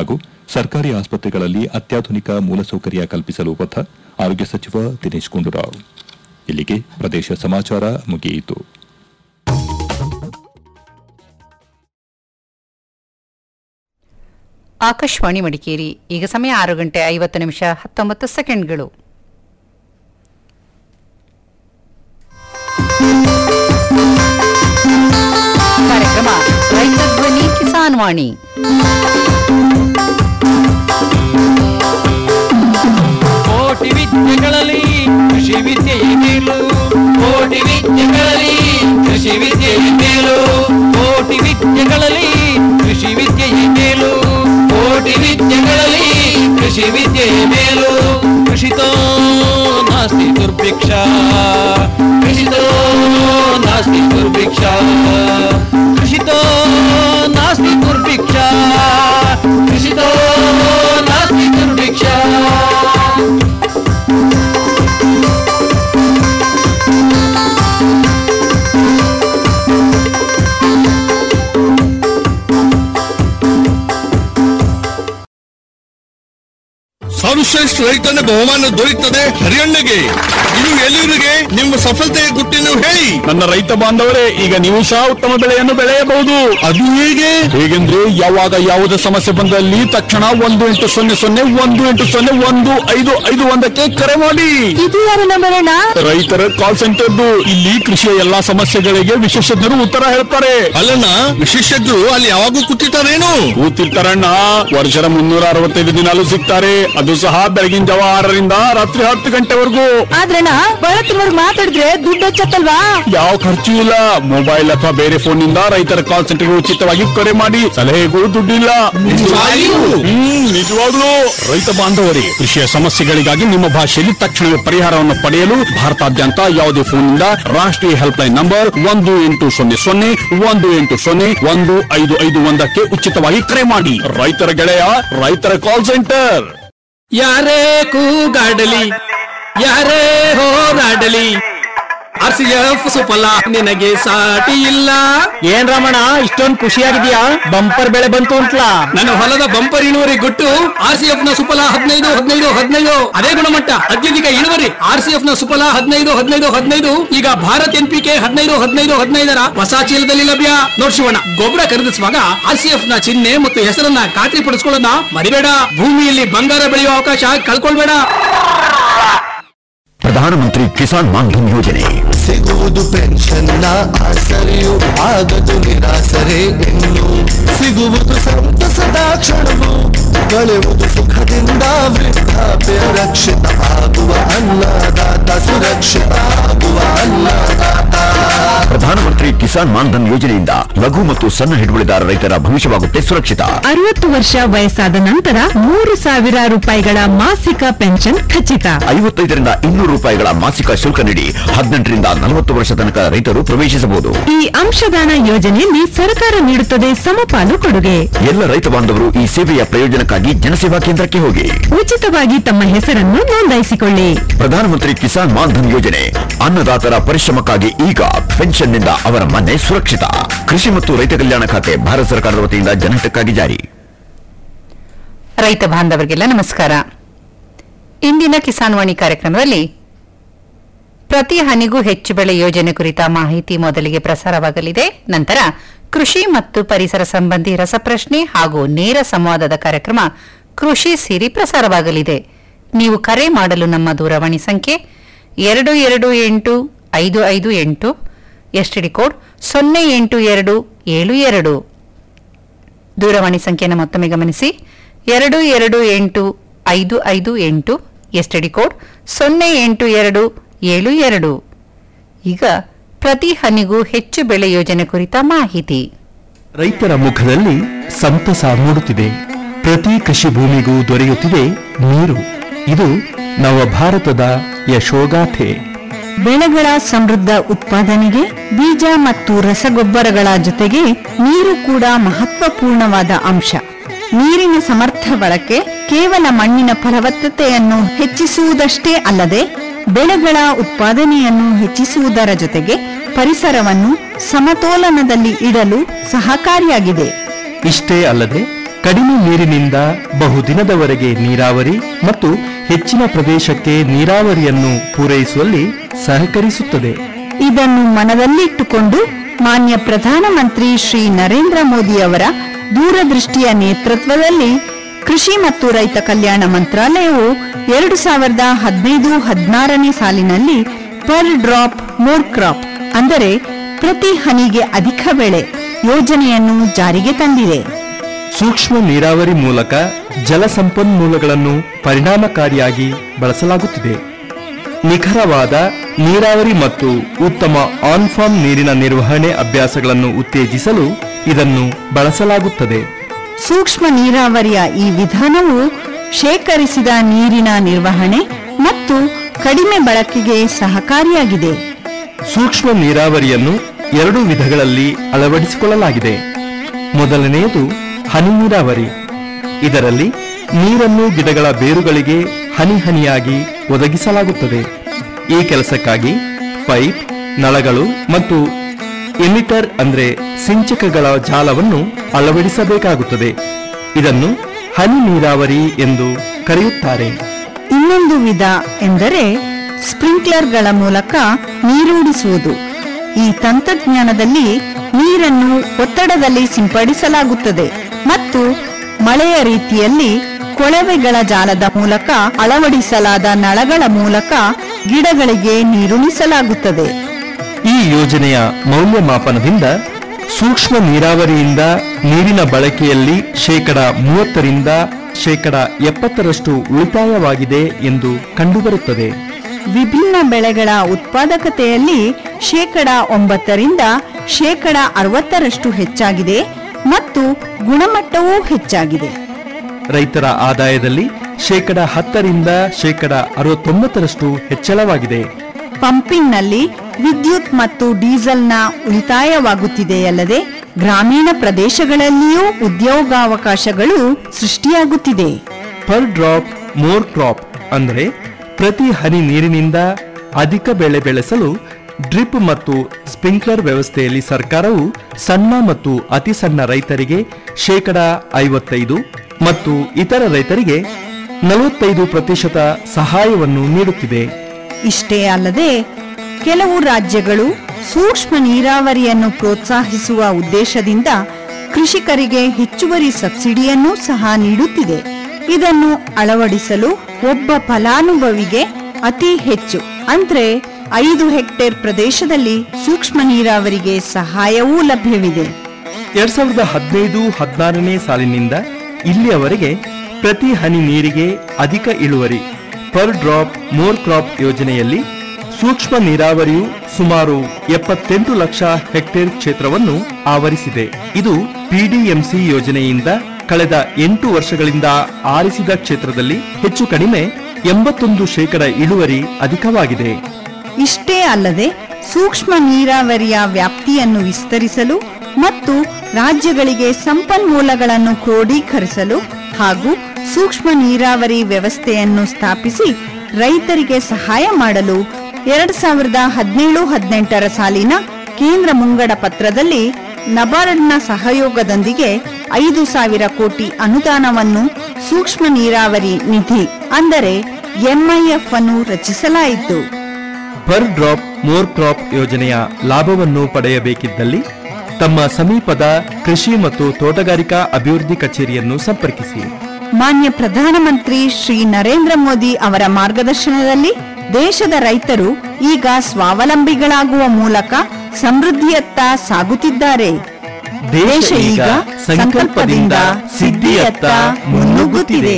ಹಾಗೂ ಸರ್ಕಾರಿ ಆಸ್ಪತ್ರೆಗಳಲ್ಲಿ ಅತ್ಯಾಧುನಿಕ ಮೂಲಸೌಕರ್ಯ ಕಲ್ಪಿಸಲು ಬದ್ಧ ಆರೋಗ್ಯ ಸಚಿವ ದಿನೇಶ್ ಗುಂಡೂರಾವ್ ಇಲ್ಲಿಗೆ ಪ್ರದೇಶ ಸಮಾಚಾರ ಮುಗಿಯಿತು ಆಕಾಶವಾಣಿ ಮಡಿಕೇರಿ ಈಗ ಸಮಯ ಆರು ಗಂಟೆ ಐವತ್ತು ನಿಮಿಷ ಹತ್ತೊಂಬತ್ತು ಸೆಕೆಂಡ್ಗಳು ಕಾರ್ಯಕ್ರಮ ರೈತ ಧ್ವನಿ ಕಿಸಾನ್ ವಾಣಿ ಕೋಟಿ ವಿದ್ಯೆಗಳಲ್ಲಿ ಕೃಷಿ ವಿದ್ಯೆಯ ಮೇಲು ಕೋಟಿ ವಿದ್ಯೆಗಳಲ್ಲಿ ಕೃಷಿ ವಿದ್ಯೆಯ ಮೇಲು ಕೋಟಿ ವಿದ್ಯೆಗಳಲ್ಲಿ ಕೃಷಿ ವಿದ್ಯೆಯ ಮೇಲು ಕೋಟಿ ವಿದ್ಯೆಗಳಲ್ಲಿ ಕೃಷಿ ವಿದ್ಯೆಯ ಮೇಲು ಕೃಷಿತೋ ನಾಸ್ತಿ ದುರ್ಭಿಕ್ಷ ಕೃಷಿತೋ ನಾಸ್ತಿ ದುರ್ಭಿಕ್ಷ ಕೃಷಿತೋ ನಾಸ್ತಿ ದುರ್ಭಿಕ್ಷ ಕೃಷಿತೋ ನಾಸ್ತಿ ದುರ್ಭಿಕ್ಷ ಸರ್ವಶ್ರೇಷ್ಠ ರೈತನ ಬಹುಮಾನ ದೊರೆಯುತ್ತದೆ ಹರಿಯಣ್ಣಗೆ ಇದು ಎಲ್ಲಿವರಿಗೆ ನಿಮ್ಮ ಸಫಲತೆಯ ಗುಟ್ಟಿನ ಹೇಳಿ ನನ್ನ ರೈತ ಬಾಂಧವರೇ ಈಗ ನೀವು ಸಹ ಉತ್ತಮ ಬೆಳೆಯನ್ನು ಬೆಳೆಯಬಹುದು ಅದು ಹೇಗೆ ಹೇಗೆಂದ್ರೆ ಯಾವಾಗ ಯಾವುದೇ ಸಮಸ್ಯೆ ಬಂದಲ್ಲಿ ತಕ್ಷಣ ಒಂದು ಎಂಟು ಸೊನ್ನೆ ಸೊನ್ನೆ ಒಂದು ಎಂಟು ಸೊನ್ನೆ ಒಂದು ಐದು ಐದು ಒಂದಕ್ಕೆ ಕರೆ ಮಾಡಿ ಇದು ಯಾರ ನಂಬರ್ ಅಣ್ಣ ರೈತರ ಕಾಲ್ ಸೆಂಟರ್ದು ಇಲ್ಲಿ ಕೃಷಿಯ ಎಲ್ಲಾ ಸಮಸ್ಯೆಗಳಿಗೆ ವಿಶೇಷಜ್ಞರು ಉತ್ತರ ಹೇಳ್ತಾರೆ ಅಲ್ಲಣ್ಣ ವಿಶೇಷಜ್ಞರು ಅಲ್ಲಿ ಯಾವಾಗೂ ಕೂತಿರ್ತಾರೇನು ಕೂತಿರ್ತಾರಣ್ಣ ವರ್ಷದ ಮುನ್ನೂರ ಅರವತ್ತೈದು ದಿನಾಲು ಸಿಗ್ತಾರೆ ಅದು ಸಹ ಬೆಳಗಿನ ಜಾವ ಆರರಿಂದ ರಾತ್ರಿ ಹತ್ತು ಗಂಟೆವರೆಗೂ ಆದ್ರಣ್ಣ ಬಳತ್ತಿನವರ್ಗ್ ಮಾತಾಡಿದ್ರೆ ದುಡ್ಡು ಹಚ್ಚತ್ತಲ್ವಾ ಯಾವ ಖರ್ಚು ಇಲ್ಲ ಮೊಬೈಲ್ ಅಥವಾ ಬೇರೆ ಫೋನ್ ನಿಂದ ರೈತರ ಕಾಲ್ ಸೆಂಟರ್ಗೆ ಉಚಿತವಾಗಿ ಕರೆ ಮಾಡಿ ಸಲಹೆಗೂ ದುಡ್ಡಿಲ್ಲ ನಿಜವಾಗಿಯೂ? ಹ್ಮ್ ನಿಜವಾಗ್ಲೂ ರೈತ ಬಾಂಧವರೇ ಕೃಷಿಯ ಸಮಸ್ಯೆಗಳಿಗಾಗಿ ನಿಮ್ಮ ಭಾಷೆಯಲ್ಲಿ ತಕ್ಷಣವೇ ಪರಿಹಾರವನ್ನು ಪಡೆಯಲು ಭಾರತಾದ್ಯಂತ ಯಾವುದೇ ಫೋನ್ನಿಂದ ರಾಷ್ಟ್ರೀಯ ಹೆಲ್ಪ್ ಲೈನ್ ನಂಬರ್ ಒಂದು ಎಂಟು ಸೊನ್ನೆ ಸೊನ್ನೆ ಒಂದು ಎಂಟು ಸೊನ್ನೆ ಒಂದು ಐದು ಐದು ಒಂದಕ್ಕೆ ಉಚಿತವಾಗಿ ಕರೆ ಮಾಡಿ ರೈತರ ಗೆಳೆಯ ರೈತರ ಕಾಲ್ ಸೆಂಟರ್ ಯಾರೇ ಕೂಗಾಡಲಿ ಯಾರೇ ಹೋರಾಡಲಿ ಆರ್ ಸಿ ಎಫ್ ಸುಫಲ ನಿನಗೆ ಸಾಟಿ ಇಲ್ಲ ಏನ್ ರಮಣ ಇಷ್ಟೊಂದ್ ಖುಷಿಯಾಗಿದ್ಯಾ ಬಂಪರ್ ಬೆಳೆ ಬಂತು ಅಂತಲಾ ನನ್ನ ಹೊಲದ ಬಂಪರ್ ಇಳುವರಿ ಗುಟ್ಟು ಆರ್ ಸಿ ಎಫ್ ನ ಸುಫಲ ಹದಿನೈದು ಹದಿನೈದು ಹದಿನೈದು ಅದೇ ಗುಣಮಟ್ಟ ಅತ್ಯಧಿಕ ಇಳುವರಿ ಆರ್ ಸಿ ಎಫ್ ನ ಸುಫಲ ಹದಿನೈದು ಹದಿನೈದು ಹದಿನೈದು ಈಗ ಭಾರತ್ ಎನ್ ಪಿ ಕೆ ಹದಿನೈದು ಹದಿನೈದು ಹದಿನೈದರ ಹೊಸ ಚೀಲದಲ್ಲಿ ಲಭ್ಯ ನೋಡ್ ಶಿವಣ್ಣ ಗೊಬ್ಬರ ಖರೀದಿಸುವಾಗ ಆರ್ ಸಿ ಎಫ್ ನ ಚಿಹ್ನೆ ಮತ್ತು ಹೆಸರನ್ನ ಖಾತ್ರಿ ಪಡಿಸ್ಕೊಳ್ಳೋದನ್ನ ಮರಿಬೇಡ ಭೂಮಿಯಲ್ಲಿ ಬಂಗಾರ ಬೆಳೆಯುವ ಅವಕಾಶ ಕಳ್ಕೊಳ್ಬೇಡ ಪ್ರಧಾನಮಂತ್ರಿ ಕಿಸಾನ್ ಮಾನ್ಧನ್ ಯೋಜನೆ ಸಿಗುವುದು ಪೆನ್ಷನ್ನ ಆಸರೆಯು ಆಗದು ನಿರಾಸರೆ ಇನ್ನು ಸಿಗುವುದು ಸಂತಸದ ಕ್ಷಣವು ಕಳೆಯುವುದು ಸುಖದಿಂದ ವೃದ್ಧಾಪ್ಯ ರಕ್ಷಿತ ಆಗುವ ಅನ್ನದಾತ ಸುರಕ್ಷಿತ ಆಗುವ ಅನ್ನದಾತ ಪ್ರಧಾನಮಂತ್ರಿ ಕಿಸಾನ್ ಮಾನ್ಧನ್ ಯೋಜನೆಯಿಂದ ಲಘು ಮತ್ತು ಸಣ್ಣ ಹಿಡುವಳಿದಾರ ರೈತರ ಭವಿಷ್ಯವಾಗುತ್ತೆ ಸುರಕ್ಷಿತ ಅರವತ್ತು ವರ್ಷ ವಯಸ್ಸಾದ ನಂತರ ಮೂರು ಸಾವಿರ ರೂಪಾಯಿಗಳ ಮಾಸಿಕ ಪೆನ್ಷನ್ ಖಚಿತ ಐವತ್ತೈದರಿಂದ ಇನ್ನೂರು ರೂಪಾಯಿಗಳ ಮಾಸಿಕ ಶುಲ್ಕ ನೀಡಿ ಹದಿನೆಂಟರಿಂದ ನಲವತ್ತು ವರ್ಷ ತನಕ ರೈತರು ಪ್ರವೇಶಿಸಬಹುದು ಈ ಅಂಶದಾನ ಯೋಜನೆಯಲ್ಲಿ ಸರ್ಕಾರ ನೀಡುತ್ತದೆ ಸಮಪಾಲು ಕೊಡುಗೆ ಎಲ್ಲ ರೈತ ಬಾಂಧವರು ಈ ಸೇವೆಯ ಪ್ರಯೋಜನಕ್ಕಾಗಿ ಜನಸೇವಾ ಕೇಂದ್ರಕ್ಕೆ ಹೋಗಿ ಉಚಿತವಾಗಿ ತಮ್ಮ ಹೆಸರನ್ನು ನೋಂದಾಯಿಸಿಕೊಳ್ಳಿ ಪ್ರಧಾನಮಂತ್ರಿ ಕಿಸಾನ್ ಮಾನ್ಧನ್ ಯೋಜನೆ ಅನ್ನದಾತರ ಪರಿಶ್ರಮಕ್ಕಾಗಿ ಈಗ ಪೆನ್ಷನ್ನಿಂದ ಅವರ ಮನೆ ಸುರಕ್ಷಿತ ಕೃಷಿ ಮತ್ತು ರೈತ ಕಲ್ಯಾಣ ಖಾತೆ ಭಾರತ ಸರ್ಕಾರದ ವತಿಯಿಂದ ಜನಹಿತಕ್ಕಾಗಿ ಜಾರಿ ರೈತ ಬಾಂಧವರಿಗೆಲ್ಲ ನಮಸ್ಕಾರ ಇಂದಿನ ಕಿಸಾನ್ ವಾಣಿ ಕಾರ್ಯಕ್ರಮದಲ್ಲಿ ಪ್ರತಿ ಹನಿಗೂ ಹೆಚ್ಚು ಬೆಳೆ ಯೋಜನೆ ಕುರಿತ ಮಾಹಿತಿ ಮೊದಲಿಗೆ ಪ್ರಸಾರವಾಗಲಿದೆ ನಂತರ ಕೃಷಿ ಮತ್ತು ಪರಿಸರ ಸಂಬಂಧಿ ರಸಪ್ರಶ್ನೆ ಹಾಗೂ ನೇರ ಸಂವಾದದ ಕಾರ್ಯಕ್ರಮ ಕೃಷಿ ಸಿರಿ ಪ್ರಸಾರವಾಗಲಿದೆ ನೀವು ಕರೆ ಮಾಡಲು ನಮ್ಮ ದೂರವಾಣಿ ಸಂಖ್ಯೆ ಎರಡು ಎರಡು ಎಂಟು ಐದು ಐದು ಎಂಟು ಎಸ್ಟಿಡಿ ಕೋಡ್ ಸೊನ್ನೆ ಎಂಟು ಎರಡು ಏಳು ಎರಡು ದೂರವಾಣಿ ಸಂಖ್ಯೆಯನ್ನು ಮತ್ತೊಮ್ಮೆ ಗಮನಿಸಿ ಎರಡು ಎರಡು ಎಂಟು ಐದು ಐದು ಎಂಟು ಎಸ್ಟಿಡಿ ಕೋಡ್ ಸೊನ್ನೆ ಎಂಟು ಎರಡು ಏಳು ಎರಡು ಈಗ ಪ್ರತಿ ಹನಿಗೂ ಹೆಚ್ಚು ಬೆಳೆ ಯೋಜನೆ ಕುರಿತ ಮಾಹಿತಿ ರೈತರ ಮುಖದಲ್ಲಿ ಸಂತಸ ಮೂಡುತ್ತಿದೆ ಪ್ರತಿ ಕೃಷಿ ಭೂಮಿಗೂ ದೊರೆಯುತ್ತಿದೆ ನೀರು ಇದು ನವ ಭಾರತದ ಯಶೋಗಾಥೆ ಬೆಳೆಗಳ ಸಮೃದ್ಧ ಉತ್ಪಾದನೆಗೆ ಬೀಜ ಮತ್ತು ರಸಗೊಬ್ಬರಗಳ ಜೊತೆಗೆ ನೀರು ಕೂಡ ಮಹತ್ವಪೂರ್ಣವಾದ ಅಂಶ ನೀರಿನ ಸಮರ್ಥ ಬಳಕೆ ಕೇವಲ ಮಣ್ಣಿನ ಫಲವತ್ತತೆಯನ್ನು ಹೆಚ್ಚಿಸುವುದಷ್ಟೇ ಅಲ್ಲದೆ ಬೆಳೆಗಳ ಉತ್ಪಾದನೆಯನ್ನು ಹೆಚ್ಚಿಸುವುದರ ಜೊತೆಗೆ ಪರಿಸರವನ್ನು ಸಮತೋಲನದಲ್ಲಿ ಇಡಲು ಸಹಕಾರಿಯಾಗಿದೆ ಇಷ್ಟೇ ಅಲ್ಲದೆ ಕಡಿಮೆ ನೀರಿನಿಂದ ಬಹುದಿನದವರೆಗೆ ನೀರಾವರಿ ಮತ್ತು ಹೆಚ್ಚಿನ ಪ್ರದೇಶಕ್ಕೆ ನೀರಾವರಿಯನ್ನು ಪೂರೈಸುವಲ್ಲಿ ಸಹಕರಿಸುತ್ತದೆ ಇದನ್ನು ಮನದಲ್ಲಿಟ್ಟುಕೊಂಡು ಮಾನ್ಯ ಪ್ರಧಾನಮಂತ್ರಿ ಶ್ರೀ ನರೇಂದ್ರ ಮೋದಿ ಅವರ ದೂರದೃಷ್ಟಿಯ ನೇತೃತ್ವದಲ್ಲಿ ಕೃಷಿ ಮತ್ತು ರೈತ ಕಲ್ಯಾಣ ಮಂತ್ರಾಲಯವು ಎರಡು ಸಾವಿರದ ಹದಿನೈದು ಹದಿನಾರನೇ ಸಾಲಿನಲ್ಲಿ ಪರ್ ಡ್ರಾಪ್ ಮೋರ್ ಕ್ರಾಪ್ ಅಂದರೆ ಪ್ರತಿ ಹನಿಗೆ ಅಧಿಕ ಬೆಳೆ ಯೋಜನೆಯನ್ನು ಜಾರಿಗೆ ತಂದಿದೆ ಸೂಕ್ಷ್ಮ ನೀರಾವರಿ ಮೂಲಕ ಜಲ ಸಂಪನ್ಮೂಲಗಳನ್ನು ಪರಿಣಾಮಕಾರಿಯಾಗಿ ಬಳಸಲಾಗುತ್ತಿದೆ ನಿಖರವಾದ ನೀರಾವರಿ ಮತ್ತು ಉತ್ತಮ ಆನ್ ಫಾರ್ಮ್ ನೀರಿನ ನಿರ್ವಹಣೆ ಅಭ್ಯಾಸಗಳನ್ನು ಉತ್ತೇಜಿಸಲು ಇದನ್ನು ಬಳಸಲಾಗುತ್ತದೆ ಸೂಕ್ಷ್ಮ ನೀರಾವರಿಯ ಈ ವಿಧಾನವು ಶೇಖರಿಸಿದ ನೀರಿನ ನಿರ್ವಹಣೆ ಮತ್ತು ಕಡಿಮೆ ಬಳಕೆಗೆ ಸಹಕಾರಿಯಾಗಿದೆ ಸೂಕ್ಷ್ಮ ನೀರಾವರಿಯನ್ನು ಎರಡು ವಿಧಗಳಲ್ಲಿ ಅಳವಡಿಸಿಕೊಳ್ಳಲಾಗಿದೆ ಮೊದಲನೆಯದು ಹನಿ ನೀರಾವರಿ ಇದರಲ್ಲಿ ನೀರನ್ನು ಗಿಡಗಳ ಬೇರುಗಳಿಗೆ ಹನಿ ಹನಿಯಾಗಿ ಒದಗಿಸಲಾಗುತ್ತದೆ ಈ ಕೆಲಸಕ್ಕಾಗಿ ಪೈಪ್ ನಳಗಳು ಮತ್ತು ಎಮಿಟರ್ ಅಂದ್ರೆ ಸಿಂಚಕಗಳ ಜಾಲವನ್ನು ಅಳವಡಿಸಬೇಕಾಗುತ್ತದೆ ಇದನ್ನು ಹನಿ ನೀರಾವರಿ ಎಂದು ಕರೆಯುತ್ತಾರೆ ಇನ್ನೊಂದು ವಿಧ ಎಂದರೆ ಸ್ಪ್ರಿಂಕ್ಲರ್ಗಳ ಮೂಲಕ ನೀರೂಡಿಸುವುದು ಈ ತಂತ್ರಜ್ಞಾನದಲ್ಲಿ ನೀರನ್ನು ಒತ್ತಡದಲ್ಲಿ ಸಿಂಪಡಿಸಲಾಗುತ್ತದೆ ಮತ್ತು ಮಳೆಯ ರೀತಿಯಲ್ಲಿ ಕೊಳವೆಗಳ ಜಾಲದ ಮೂಲಕ ಅಳವಡಿಸಲಾದ ನಳಗಳ ಮೂಲಕ ಗಿಡಗಳಿಗೆ ನೀರುಣಿಸಲಾಗುತ್ತದೆ ಈ ಯೋಜನೆಯ ಮೌಲ್ಯಮಾಪನದಿಂದ ಸೂಕ್ಷ್ಮ ನೀರಾವರಿಯಿಂದ ನೀರಿನ ಬಳಕೆಯಲ್ಲಿ ಶೇಕಡ ಮೂವತ್ತರಿಂದ ಶೇಕಡ ಎಪ್ಪತ್ತರಷ್ಟು ಉಳಿತಾಯವಾಗಿದೆ ಎಂದು ಕಂಡುಬರುತ್ತದೆ ವಿಭಿನ್ನ ಬೆಳೆಗಳ ಉತ್ಪಾದಕತೆಯಲ್ಲಿ ಶೇಕಡ ಒಂಬತ್ತರಿಂದ ಶೇಕಡ ಅರವತ್ತರಷ್ಟು ಹೆಚ್ಚಾಗಿದೆ ಮತ್ತು ಗುಣಮಟ್ಟವೂ ಹೆಚ್ಚಾಗಿದೆ ರೈತರ ಆದಾಯದಲ್ಲಿ ಶೇಕಡ ಹತ್ತರಿಂದ ಶೇಕಡ ಅರವತ್ತೊಂಬತ್ತರಷ್ಟು ಹೆಚ್ಚಳವಾಗಿದೆ ಪಂಪಿಂಗ್ನಲ್ಲಿ ವಿದ್ಯುತ್ ಮತ್ತು ಡೀಸೆಲ್ನ ಉಳಿತಾಯವಾಗುತ್ತಿದೆಯಲ್ಲದೆ ಗ್ರಾಮೀಣ ಪ್ರದೇಶಗಳಲ್ಲಿಯೂ ಉದ್ಯೋಗಾವಕಾಶಗಳು ಸೃಷ್ಟಿಯಾಗುತ್ತಿದೆ ಪರ್ ಡ್ರಾಪ್ ಮೋರ್ ಕ್ರಾಪ್ ಅಂದರೆ ಪ್ರತಿ ಹನಿ ನೀರಿನಿಂದ ಅಧಿಕ ಬೆಳೆ ಬೆಳೆಸಲು ಡ್ರಿಪ್ ಮತ್ತು ಸ್ಪ್ರಿಂಕ್ಲರ್ ವ್ಯವಸ್ಥೆಯಲ್ಲಿ ಸರ್ಕಾರವು ಸಣ್ಣ ಮತ್ತು ಅತಿ ಸಣ್ಣ ರೈತರಿಗೆ ಶೇಕಡ ಐವತ್ತೈದು ಮತ್ತು ಇತರ ರೈತರಿಗೆ ನಲವತ್ತೈದು ಪ್ರತಿಶತ ಸಹಾಯವನ್ನು ನೀಡುತ್ತಿದೆ ಇಷ್ಟೇ ಅಲ್ಲದೆ ಕೆಲವು ರಾಜ್ಯಗಳು ಸೂಕ್ಷ್ಮ ನೀರಾವರಿಯನ್ನು ಪ್ರೋತ್ಸಾಹಿಸುವ ಉದ್ದೇಶದಿಂದ ಕೃಷಿಕರಿಗೆ ಹೆಚ್ಚುವರಿ ಸಬ್ಸಿಡಿಯನ್ನೂ ಸಹ ನೀಡುತ್ತಿದೆ ಇದನ್ನು ಅಳವಡಿಸಲು ಒಬ್ಬ ಫಲಾನುಭವಿಗೆ ಅತಿ ಹೆಚ್ಚು ಅಂದ್ರೆ ಐದು ಹೆಕ್ಟೇರ್ ಪ್ರದೇಶದಲ್ಲಿ ಸೂಕ್ಷ್ಮ ನೀರಾವರಿಗೆ ಸಹಾಯವೂ ಲಭ್ಯವಿದೆ ಎರಡ್ ಸಾವಿರದ ಹದಿನೈದು ಹದಿನಾರನೇ ಸಾಲಿನಿಂದ ಇಲ್ಲಿಯವರೆಗೆ ಪ್ರತಿ ಹನಿ ನೀರಿಗೆ ಅಧಿಕ ಇಳುವರಿ ಪರ್ ಡ್ರಾಪ್ ಮೋರ್ ಕ್ರಾಪ್ ಯೋಜನೆಯಲ್ಲಿ ಸೂಕ್ಷ್ಮ ನೀರಾವರಿಯು ಸುಮಾರು ಎಪ್ಪತ್ತೆಂಟು ಲಕ್ಷ ಹೆಕ್ಟೇರ್ ಕ್ಷೇತ್ರವನ್ನು ಆವರಿಸಿದೆ ಇದು ಪಿಡಿಎಂಸಿ ಯೋಜನೆಯಿಂದ ಕಳೆದ ಎಂಟು ವರ್ಷಗಳಿಂದ ಆರಿಸಿದ ಕ್ಷೇತ್ರದಲ್ಲಿ ಹೆಚ್ಚು ಕಡಿಮೆ ಎಂಬತ್ತೊಂದು ಶೇಕಡ ಇಳುವರಿ ಅಧಿಕವಾಗಿದೆ ಇಷ್ಟೇ ಅಲ್ಲದೆ ಸೂಕ್ಷ್ಮ ನೀರಾವರಿಯ ವ್ಯಾಪ್ತಿಯನ್ನು ವಿಸ್ತರಿಸಲು ಮತ್ತು ರಾಜ್ಯಗಳಿಗೆ ಸಂಪನ್ಮೂಲಗಳನ್ನು ಕ್ರೋಢೀಕರಿಸಲು ಹಾಗೂ ಸೂಕ್ಷ್ಮ ನೀರಾವರಿ ವ್ಯವಸ್ಥೆಯನ್ನು ಸ್ಥಾಪಿಸಿ ರೈತರಿಗೆ ಸಹಾಯ ಮಾಡಲು ಎರಡ್ ಸಾವಿರದ ಹದಿನೇಳು ಹದಿನೆಂಟರ ಸಾಲಿನ ಕೇಂದ್ರ ಮುಂಗಡ ಪತ್ರದಲ್ಲಿ ನಬಾರ್ಡ್ನ ಸಹಯೋಗದೊಂದಿಗೆ ಐದು ಸಾವಿರ ಕೋಟಿ ಅನುದಾನವನ್ನು ಸೂಕ್ಷ್ಮ ನೀರಾವರಿ ನಿಧಿ ಅಂದರೆ ಎಂಐಎಫ್ ಅನ್ನು ರಚಿಸಲಾಯಿತು ಪರ್ ಡ್ರಾಪ್ ಮೋರ್ ಕ್ರಾಪ್ ಯೋಜನೆಯ ಲಾಭವನ್ನು ಪಡೆಯಬೇಕಿದ್ದಲ್ಲಿ ತಮ್ಮ ಸಮೀಪದ ಕೃಷಿ ಮತ್ತು ತೋಟಗಾರಿಕಾ ಅಭಿವೃದ್ಧಿ ಕಚೇರಿಯನ್ನು ಸಂಪರ್ಕಿಸಿ ಮಾನ್ಯ ಪ್ರಧಾನಮಂತ್ರಿ ಶ್ರೀ ನರೇಂದ್ರ ಮೋದಿ ಅವರ ಮಾರ್ಗದರ್ಶನದಲ್ಲಿ ದೇಶದ ರೈತರು ಈಗ ಸ್ವಾವಲಂಬಿಗಳಾಗುವ ಮೂಲಕ ಸಮೃದ್ಧಿಯತ್ತ ಸಾಗುತ್ತಿದ್ದಾರೆ ದೇಶ ಈಗ ಸಂಕಲ್ಪದಿಂದ ಸಿದ್ಧಿಯತ್ತ ಮುನ್ನುಗ್ಗುತ್ತಿದೆ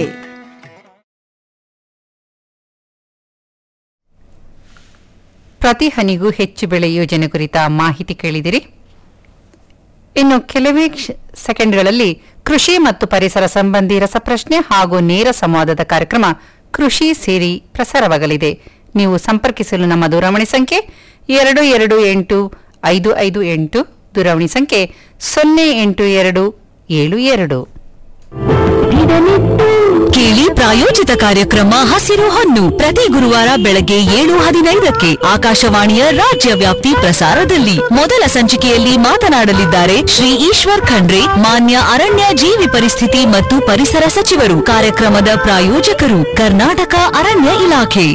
ಪ್ರತಿ ಹನಿಗೂ ಹೆಚ್ಚು ಬೆಳೆ ಯೋಜನೆ ಕುರಿತ ಮಾಹಿತಿ ಕೇಳಿದಿರಿ ಇನ್ನು ಕೆಲವೇ ಕ್ಷ- ಸೆಕೆಂಡ್ಗಳಲ್ಲಿ ಕೃಷಿ ಮತ್ತು ಪರಿಸರ ಸಂಬಂಧಿ ರಸಪ್ರಶ್ನೆ ಹಾಗೂ ನೇರ ಸಂವಾದದ ಕಾರ್ಯಕ್ರಮ ಕೃಷಿ ಸೇರಿ ಪ್ರಸಾರವಾಗಲಿದೆ ನೀವು ಸಂಪರ್ಕಿಸಲು ನಮ್ಮ ದೂರವಾಣಿ ಸಂಖ್ಯೆ ಎರಡು ಎರಡು ಎಂಟು ಐದು ಐದು ಎಂಟು ದೂರವಾಣಿ ಸಂಖ್ಯೆ ಸೊನ್ನೆ ಎಂಟು ಎರಡು ಏಳು ಎರಡು ಕೇಳಿ ಪ್ರಾಯೋಜಿತ ಕಾರ್ಯಕ್ರಮ ಹಸಿರು ಹೊನ್ನು ಪ್ರತಿ ಗುರುವಾರ ಬೆಳಗ್ಗೆ ಏಳು ಹದಿನೈದಕ್ಕೆ ಆಕಾಶವಾಣಿಯ ರಾಜ್ಯ ವ್ಯಾಪ್ತಿ ಪ್ರಸಾರದಲ್ಲಿ ಮೊದಲ ಸಂಚಿಕೆಯಲ್ಲಿ ಮಾತನಾಡಲಿದ್ದಾರೆ ಶ್ರೀ ಈಶ್ವರ್ ಖಂಡ್ರೆ ಮಾನ್ಯ ಅರಣ್ಯ ಜೀವಿ ಪರಿಸ್ಥಿತಿ ಮತ್ತು ಪರಿಸರ ಸಚಿವರು ಕಾರ್ಯಕ್ರಮದ ಪ್ರಾಯೋಜಕರು ಕರ್ನಾಟಕ ಅರಣ್ಯ ಇಲಾಖೆ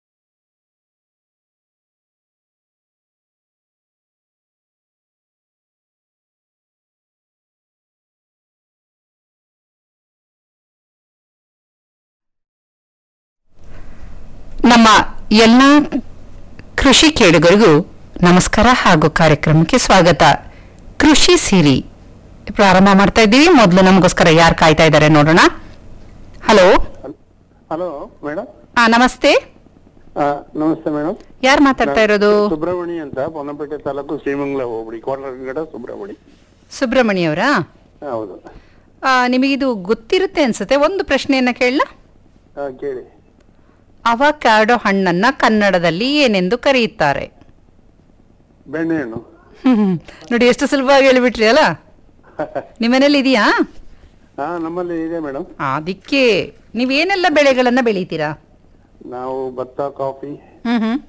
ನಮ್ಮ ಎಲ್ಲ ಕೃಷಿ ಕೇಳುಗರಿಗೂ ನಮಸ್ಕಾರ ಹಾಗೂ ಕಾರ್ಯಕ್ರಮಕ್ಕೆ ಸ್ವಾಗತ ಕೃಷಿ ಸಿರಿ ಪ್ರಾರಂಭ ಮಾಡ್ತಾ ಇದ್ದೀವಿ ಮೊದಲು ನಮಗೋಸ್ಕರ ಯಾರು ಕಾಯ್ತಾ ಇದ್ದಾರೆ ನೋಡೋಣ ಹಲೋ ಹಲೋ ಮೇಡಮ್ ಆ ನಮಸ್ತೆ ನಮಸ್ತೆ ಮೇಡಮ್ ಯಾರು ಮಾತಾಡ್ತಾ ಇರೋದು ಸುಬ್ರಹ್ಮಣಿ ಅಂತ ಪೊನ್ನಪೇಟೆ ತಾಲೂಕು ಶ್ರೀಮಂಗಲ ಹೋಬಳಿ ಕೋಟರಗಡ ಸುಬ್ರಹ್ಮಣಿ ಸುಬ್ರಹ್ಮಣ್ಯ ಅವರಾ ಹೌದು ನಿಮಗಿದು ಗೊತ್ತಿರುತ್ತೆ ಅನ್ಸುತ್ತೆ ಒಂದು ಪ್ರಶ್ನೆಯನ್ನ ಕೇಳಲ್ಲ ಆ, ಕೇಳಿ ಅವಕ್ಯಾಡೋ ಹಣ್ಣನ್ನ ಕನ್ನಡದಲ್ಲಿ ಏನೆಂದು ಕರೆಯುತ್ತಾರೆ ಬೆಣ್ಣೆಹಣ್ಣು ಹ್ಮ್. ನೋಡಿ ಎಷ್ಟು ಸುಲಭವಾಗಿ ಹೇಳಿಬಿಟ್ರಿ ಅಲ್ಲ ನಿಮ್ಮನೇಲಿ ಇದೆಯಾ ಹಾ ನಮ್ಮಲ್ಲಿ ಇದೆ ಮೇಡಮ್ ಅದಕ್ಕೆ ನೀವೇನೆಲ್ಲ ಬೆಳೆಗಳನ್ನ ಬೆಳಿತೀರಾ ನಾವು ಭತ್ತ ಕಾಫಿ ಹ್ಮ್ ಹ್ಮ್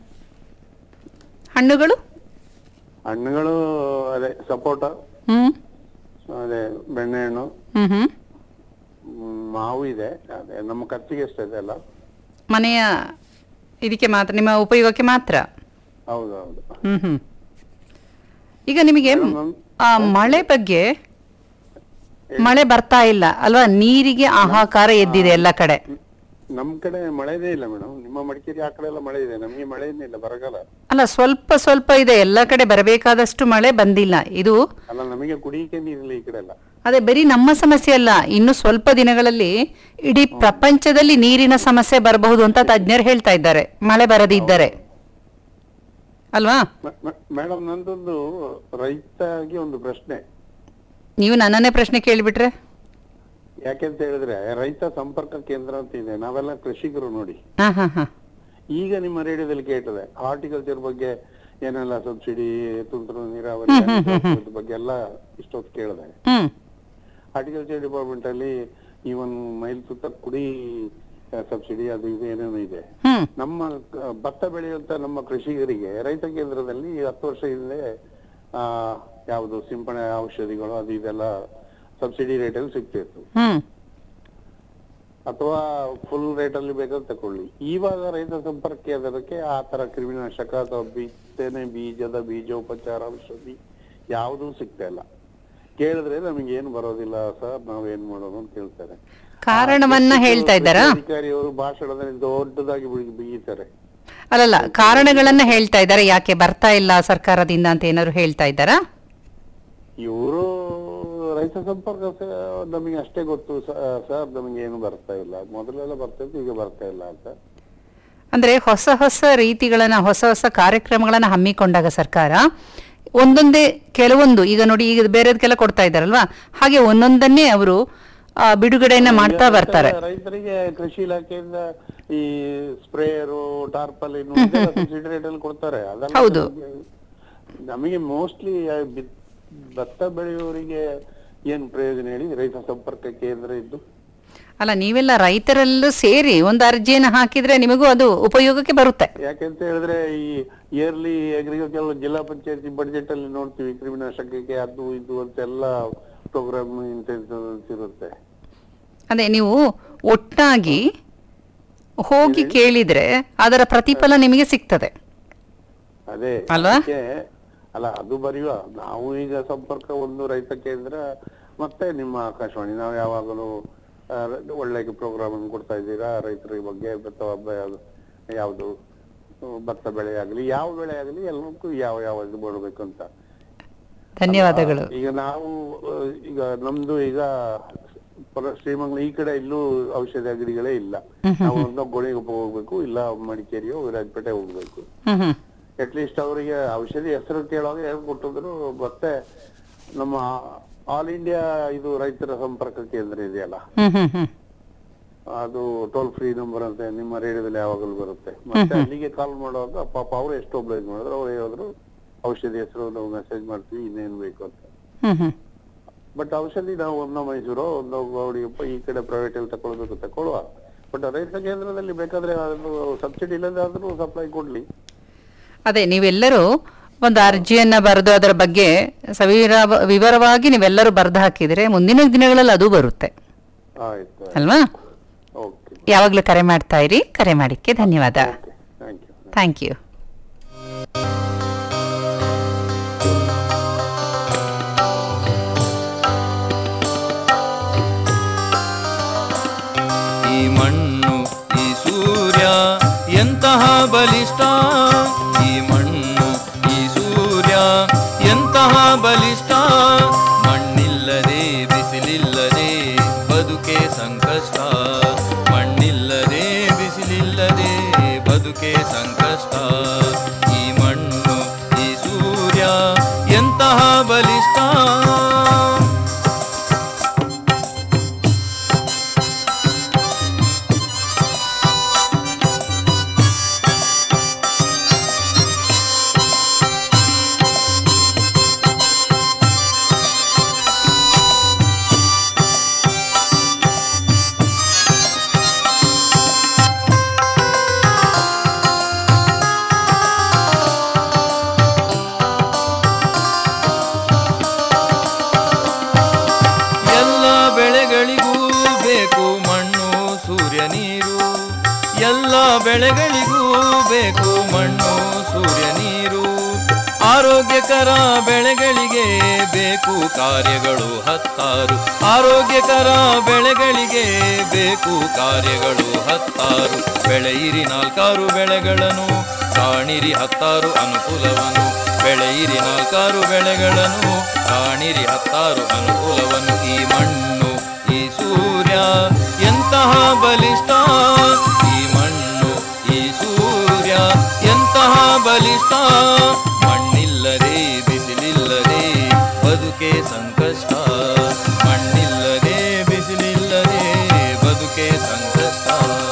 ಹಣ್ಣುಗಳು ಹಣ್ಣುಗಳು ಅದೇ ಸಪೋಟ ಹ್ಮ್ ಅದೇ ಬೆಣ್ಣೆಹಣ್ಣು ಹ್ಮ್ ಹ್ಮ್ ಮ್, ಮಾವು ಇದೆ ಅದೇ ನಮ್ಮ ಖರ್ಚಿಗೆ ಎಷ್ಟಿದೆ ಅಲ್ಲ ಮನೆಯ ಇದಕ್ಕೆ ಮಾತ್ರ ನಿಮ್ಮ ಉಪಯೋಗಕ್ಕೆ ಮಾತ್ರ ಹೌದು ಹೌದು ಹ್ಮ್ ಹ್ಮ್ ಈಗ ನಿಮಗೆ ಆ ಮಳೆ ಬಗ್ಗೆ ಮಳೆ ಬರ್ತಾ ಇಲ್ಲ ಅಲ್ವಾ ನೀರಿಗೆ ಹಾಹಾಕಾರ ಎದ್ದಿದೆ ಎಲ್ಲ ಕಡೆ ನಮ್ ಕಡೆ ಮಳೆನೇ ಇಲ್ಲ ಮೇಡಮ್ ನಿಮ್ಮ ಮಡಿಕೇರಿ ಆ ಕಡೆ ಎಲ್ಲ ಮಳೆ ಇದೆ ನಮಗೆ ಮಳೆನೇ ಇಲ್ಲ ಬರಗಾಲ ಅಲ್ಲ ಸ್ವಲ್ಪ ಸ್ವಲ್ಪ ಇದೆ ಎಲ್ಲ ಕಡೆ ಬರಬೇಕಾದಷ್ಟು ಮಳೆ ಬಂದಿಲ್ಲ ಇದು ಅಲ್ಲ ನಮಗೆ ಕುಡಿಯಕ್ಕೆ ನೀರಿಲ್ಲ ಈ ಕಡೆ ಎಲ್ಲ ಅದೇ ಬರೀ ನಮ್ಮ ಸಮಸ್ಯೆ ಅಲ್ಲ ಇನ್ನು ಸ್ವಲ್ಪ ದಿನಗಳಲ್ಲಿ ಇಡೀ ಪ್ರಪಂಚದಲ್ಲಿ ನೀರಿನ ಸಮಸ್ಯೆ ಬರಬಹುದು ಅಂತ ತಜ್ಞರು ಹೇಳ್ತಾ ಇದ್ದಾರೆ ಮಳೆ ಬರದಿದ್ದರೆ ಅಲ್ವಾ ಮೇಡಮ್ ನಂದೊಂದು ರೈತಾಗಿ ಒಂದು ಪ್ರಶ್ನೆ ನೀವು ನನ್ನನ್ನೇ ಪ್ರಶ್ನೆ ಕೇಳಿಬಿಟ್ರೆ ಯಾಕೆಂತ ಹೇಳಿದ್ರೆ ರೈತ ಸಂಪರ್ಕ ಕೇಂದ್ರ ಅಂತ ಇದೆ ನಾವೆಲ್ಲ ಕೃಷಿಕರು ನೋಡಿ ಹಾ ಹಾ ಹಾ ಈಗ ನಿಮ್ಮ ರೇಡಿಯೋದಲ್ಲಿ ಕೇಳ್ತದೆ ಹಾರ್ಟಿಕಲ್ಚರ್ ಬಗ್ಗೆ ಏನೆಲ್ಲ ಸಬ್ಸಿಡಿ ತುಂತುರು ನೀರಾವರಿ ಹ್ಮ್, ಹ್ಮ್, ಹ್ಮ್, ಹ್ಮ್. ಇದ್ರ ಬಗ್ಗೆ ಎಲ್ಲ ಇಷ್ಟೊತ್ತು ಕೇಳಿದೆ ಹ್ಮ್ ಹಾರ್ಟಿಕಲ್ಚರ್ ಡಿಪಾರ್ಟ್ಮೆಂಟ್ ಅಲ್ಲಿ ಈವನ್ ಮೈಲ್ ಸುತ್ತ ಕುಡಿ ಸಬ್ಸಿಡಿ ಅದು ಇದು ಏನೇನೋ ಇದೆ ಹ್ಮ್ ನಮ್ಮ ಕ- ಭತ್ತ ಬೆಳೆಯುವಂತ ನಮ್ಮ ಕೃಷಿಕರಿಗೆ ರೈತ ಕೇಂದ್ರದಲ್ಲಿ ಹತ್ತು ವರ್ಷ ಹಿಂದೆ ಆ ಯಾವುದು ಸಿಂಪಡಣೆ ಔಷಧಿಗಳು ಅದು ಇದೆಲ್ಲ ಸಬ್ಸಿಡಿ ರೇಟಲ್ಲಿ ಸಿಗ್ತಿತ್ತು ಹ್ಮ್ ಅಥವಾ ಫುಲ್ ರೇಟ್ ಅಲ್ಲಿ ಬೇಕಾದ್ರೆ ತಕೊಳ್ಳಿ ಇವಾಗ ರೈತ ಸಂಪರ್ಕ ಕೇಂದ್ರಕ್ಕೆ ಆ ತರ ಕ್ರಿಮಿನಾಶಕ ಅಥವಾ ಬಿತ್ತನೆ ಬೀಜದ ಬೀಜೋಪಚಾರ ಔಷಧಿ ಯಾವುದೂ ಸಿಗ್ತಾ ಇಲ್ಲ ಕೇಳಿದ್ರೆ ನಮಗೆ ಏನು ಬರೋದಿಲ್ಲ ಸರ್ ನಾವೇನ್ ಮಾಡೋದು ಅಂತ ಕೇಳ್ತಾರೆ ಕಾರಣವನ್ನ ಹೇಳ್ತಾ ಇದ್ದಾರಾ ಅಧಿಕಾರಿಯವರು ಭಾಷಣದಲ್ಲಿ ದೊಡ್ಡದಾಗಿ ಬಿಗಿ- ಬಿಗಿತಾರೆ ಅಲ್ಲಲ್ಲ ಕಾರಣಗಳನ್ನ ಹೇಳ್ತಾ ಇದ್ದಾರೆ ಯಾಕೆ ಬರ್ತಾ ಇಲ್ಲ ಸರ್ಕಾರದಿಂದ ಅಂತ ಏನಾದ್ರು ಹೇಳ್ತಾ ಇದ್ದಾರಾ ಇವರು ರೈತ ಸಂಪರ್ಕ ಸ- ನಮಗೆ ಅಷ್ಟೇ ಗೊತ್ತು ಸ- ಸರ್ ನಮಗೆ ಏನು ಬರ್ತಾ ಇಲ್ಲ ಮೊದಲೆಲ್ಲ ಬರ್ತಾ ಇತ್ತು ಈಗ ಬರ್ತಾ ಇಲ್ಲ ಅಂತ ಅಂದ್ರೆ ಹೊಸ ಹೊಸ ರೀತಿಗಳನ್ನ ಹೊಸ ಹೊಸ ಕಾರ್ಯಕ್ರಮಗಳನ್ನ ಹಮ್ಮಿಕೊಂಡಾಗ ಸರ್ಕಾರ ಒಂದೊಂದೇ ಕೆಲವೊಂದು ಈಗ ನೋಡಿ ಈಗ ಬೇರೆದಕ್ಕೆಲ್ಲ ಕೊಡ್ತಾ ಇದ್ದಾರಲ್ವಾ ಹಾಗೆ ಒಂದೊಂದನ್ನೇ ಅವರು ಬಿಡುಗಡೆಯನ್ನ ಮಾಡ್ತಾ ಬರ್ತಾರೆ ರೈತರಿಗೆ ಕೃಷಿ ಇಲಾಖೆಯಿಂದ ಈ ಸ್ಪ್ರೇಯರು ಟಾರ್ಪಲಿನ್ ಸಬ್ಸಿಡಿ ರೇಟ್ ಅಲ್ಲಿ ಕೊಡ್ತಾರೆ ಅದೆಲ್ಲ ಹೌದು. ನಮ್ಗೆ- ನಮಗೆ ಮೋಸ್ಟ್ಲಿ ಭತ್ತ ಬೆಳೆಯುವವರಿಗೆ ಏನ್ ಪ್ರಯೋಜನ ಹೇಳಿ ರೈತ ಸಂಪರ್ಕ ಕೇಂದ್ರ ಇದ್ದು ಅಲ್ಲ ನೀವೆಲ್ಲ ರೈತರೆಲ್ಲೂ ಸೇರಿ ಒಂದು ಅರ್ಜಿಯನ್ನು ಹಾಕಿದ್ರೆ ನಿಮಗೂ ಅದು ಉಪಯೋಗಕ್ಕೆ ಬರುತ್ತೆ ಯಾಕೆಂತ ಹೇಳಿದ್ರೆ ಈ ಇಯರ್ಲಿ ಅಗ್ರಿಕಲ್ಚರ್ ಜಿಲ್ಲಾ ಪಂಚಾಯತಿ ಬಡ್ಜೆಟ್ ಅಲ್ಲಿ ನೋಡ್ತೀವಿ ಕ್ರಿಮಿನಾಶಕಕ್ಕೆ ಅದು ಇದು ಅಂತೆಲ್ಲ ಪ್ರೋಗ್ರಾಮ್ ಇರುತ್ತೆ ಅದೇ ನೀವು ಒಟ್ಟಾಗಿ ಹೋಗಿ ಕೇಳಿದ್ರೆ ಅದರ ಪ್ರತಿಫಲ ನಿಮಗೆ ಸಿಗ್ತದೆ ಅದೇ ಅಲ್ವಾ? ಅದಕ್ಕೆ ಅಲ್ಲ ಅದು ಬರೆಯುವ ನಾವು ಈಗ ಸಂಪರ್ಕ ಒಂದು ರೈತ ಕೇಂದ್ರ ಮತ್ತೆ ನಿಮ್ಮ ಆಕಾಶವಾಣಿ ನಾವು ಯಾವಾಗಲೂ ಆ, ಒಳ್ಳೆ ಪ್ರೋಗ್ರಾಮ್ ಅನ್ನು ಕೊಡ್ತಾ ಇದ್ದೀರಾ ರೈತರ ಬಗ್ಗೆ ಅಥವಾ ಬ- ಯಾವುದು ಭತ್ತ ಬೆಳೆ ಆಗಲಿ ಯಾವ ಬೆಳೆ ಆಗಲಿ ಎಲ್ಲಕ್ಕೂ ಯಾವ ಯಾವ ಇದು ಮಾಡಬೇಕು ಅಂತ ಧನ್ಯವಾದಗಳು ಈಗ ನಾವು ಆ, ಈಗ ನಮ್ದು ಈಗ ಪರ- ಶ್ರೀಮಂಗಲ ಈ ಕಡೆ ಇಲ್ಲೂ ಔಷಧಿ ಅಂಗಡಿಗಳೇ ಇಲ್ಲ ನಾವು ಒಂದು ಗೋಣಿಗೆ ಹೋಗ್ಬೇಕು ಇಲ್ಲ ಮಡಿಕೇರಿಯೋ ವಿರಾಜಪೇಟೆ ಹೋಗ್ಬೇಕು ಹ್ಮ್ ಹ್ಮ್ ಅಟ್ಲೀಸ್ಟ್ ಅವರಿಗೆ ಔಷಧಿ ಹೆಸರು ಕೇಳುವಾಗ ಹೇಳ್ ಕೊಟ್ಟಿದ್ರು ಮತ್ತೆ ನಮ್ಮ ಆಲ್ ಇಂಡಿಯಾ ಇದು ರೈತರ ಸಂಪರ್ಕ ಕೇಂದ್ರ ಇದೆಯಲ್ಲ ಹ್ಮ್ ಹ್ಮ್ ಹ್ಮ್ ಅದು ಟೋಲ್ ಫ್ರೀ ನಂಬರ್ ಅಂತ ನಿಮ್ಮ ರೇಡಿಯೋದಲ್ಲಿ ಯಾವಾಗಲೂ ಬರುತ್ತೆ ಮತ್ತೆ ಅಲ್ಲಿಗೆ ಕಾಲ್ ಮಾಡುವಾಗ ಪಾಪ ಅವ್ರು ಎಷ್ಟು ಒಬ್ಲೈಸ್ ಮಾಡಿದ್ರು ಅವ್ರು ಹೇಳಿದ್ರು ಔಷಧಿ ಹೆಸರು ನಾವು ಮೆಸೇಜ್ ಮಾಡ್ತೀವಿ ಇನ್ನೇನು ಬೇಕು ಅಂತ ಹ್ಮ್ ಹ್ಮ್ ಬಟ್ ಔಷಧಿ ನಾವು ಒಂದು ಮೈಸೂರು ಒಂದು ಗೌಡಿಯಪ್ಪ ಈ ಕಡೆ ಪ್ರೈವೇಟ್ ಅಲ್ಲಿ ತಗೊಳ್ಬೇಕು ತಗೊಳ್ಳುವ ಬಟ್ ರೈತ ಕೇಂದ್ರದಲ್ಲಿ ಬೇಕಾದ್ರೆ ಅದು ಸಬ್ಸಿಡಿ ಇಲ್ಲದಾದ್ರೂ ಸಪ್ಲೈ ಕೊಡ್ಲಿ ಅದೇ ನೀವೆಲ್ಲರೂ ಒಂದು ಅರ್ಜಿಯನ್ನ ಬರೆದು ಅದರ ಬಗ್ಗೆ ಸವಿರ ವಿವರವಾಗಿ ನೀವೆಲ್ಲರೂ ಬರೆದು ಹಾಕಿದ್ರೆ ಮುಂದಿನ ದಿನಗಳಲ್ಲಿ ಅದು ಬರುತ್ತೆ ಆಯ್ತು ಅಲ್ವಾ ಓಕೆ ಯಾವಾಗಲೂ ಕರೆ ಮಾಡ್ತಾ ಇರಿ ಕರೆ ಮಾಡಿಕ್ಕೆ ಧನ್ಯವಾದ ಥ್ಯಾಂಕ್ ಯು ಥ್ಯಾಂಕ್ ಯು ಈ ಮಣ್ಣು ಈ ಸೂರ್ಯ ಎಂತಹ ಬಲಿಷ್ಠ ಈ ಮಣ್ಣು ಈ ಸೂರ್ಯ ಎಂತಹ ಬಲಿಷ್ಠ ಮಣ್ಣಿಲ್ಲದೆ ಬಿಸಿಲಿಲ್ಲದೆ ಬದುಕೆ ಸಂಕಷ್ಟ ಮಣ್ಣಿಲ್ಲದೆ ಬಿಸಿಲಿಲ್ಲದೆ ಬದುಕೆ ಸಂಕಷ್ಟ ಈ ಮಣ್ಣು ಈ ಸೂರ್ಯ ಎಂತಹ ಬಲಿಷ್ಠ ಎಲ್ಲ ಬೆಳೆಗಳಿಗೂ ಬೇಕು ಮಣ್ಣು ಸೂರ್ಯ ನೀರು ಎಲ್ಲ ಬೆಳೆಗಳಿಗೂ ಬೇಕು ಮಣ್ಣು ಸೂರ್ಯ ನೀರು ಆರೋಗ್ಯಕರ ಬೆಳೆಗಳಿಗೆ ಬೇಕು ಕಾರ್ಯಗಳು ಹತ್ತಾರು ಆರೋಗ್ಯಕರ ಬೆಳೆಗಳಿಗೆ ಬೇಕು ಕಾರ್ಯಗಳು ಹತ್ತಾರು ಬೆಳೆಯಿರಿ ನಾಲ್ಕಾರು ಬೆಳೆಗಳನ್ನು ಕಾಣಿರಿ ಹತ್ತಾರು ಅನುಕೂಲವನ್ನು ಬೆಳೆಯಿರಿ ನಾಲ್ಕಾರು ಬೆಳೆಗಳನ್ನು ಕಾಣಿರಿ ಹತ್ತಾರು ಅನುಕೂಲವನ್ನು ಈ ಮಣ್ಣು ಈ ಸೂರ್ಯ ಎಂತಹ ಬಲಿಷ್ಠ ಈ ಮಣ್ಣು ಈ ಸೂರ್ಯ ಎಂತಹ ಬಲಿಷ್ಠ ಮಣ್ಣಿಲ್ಲದೆ ಬಿಸಿಲಿಲ್ಲದೆ ಬದುಕೆ ಸಂಕಷ್ಟ ಮಣ್ಣಿಲ್ಲದೆ ಬಿಸಿಲಿಲ್ಲದೆ ಬದುಕೆ ಸಂಕಷ್ಟ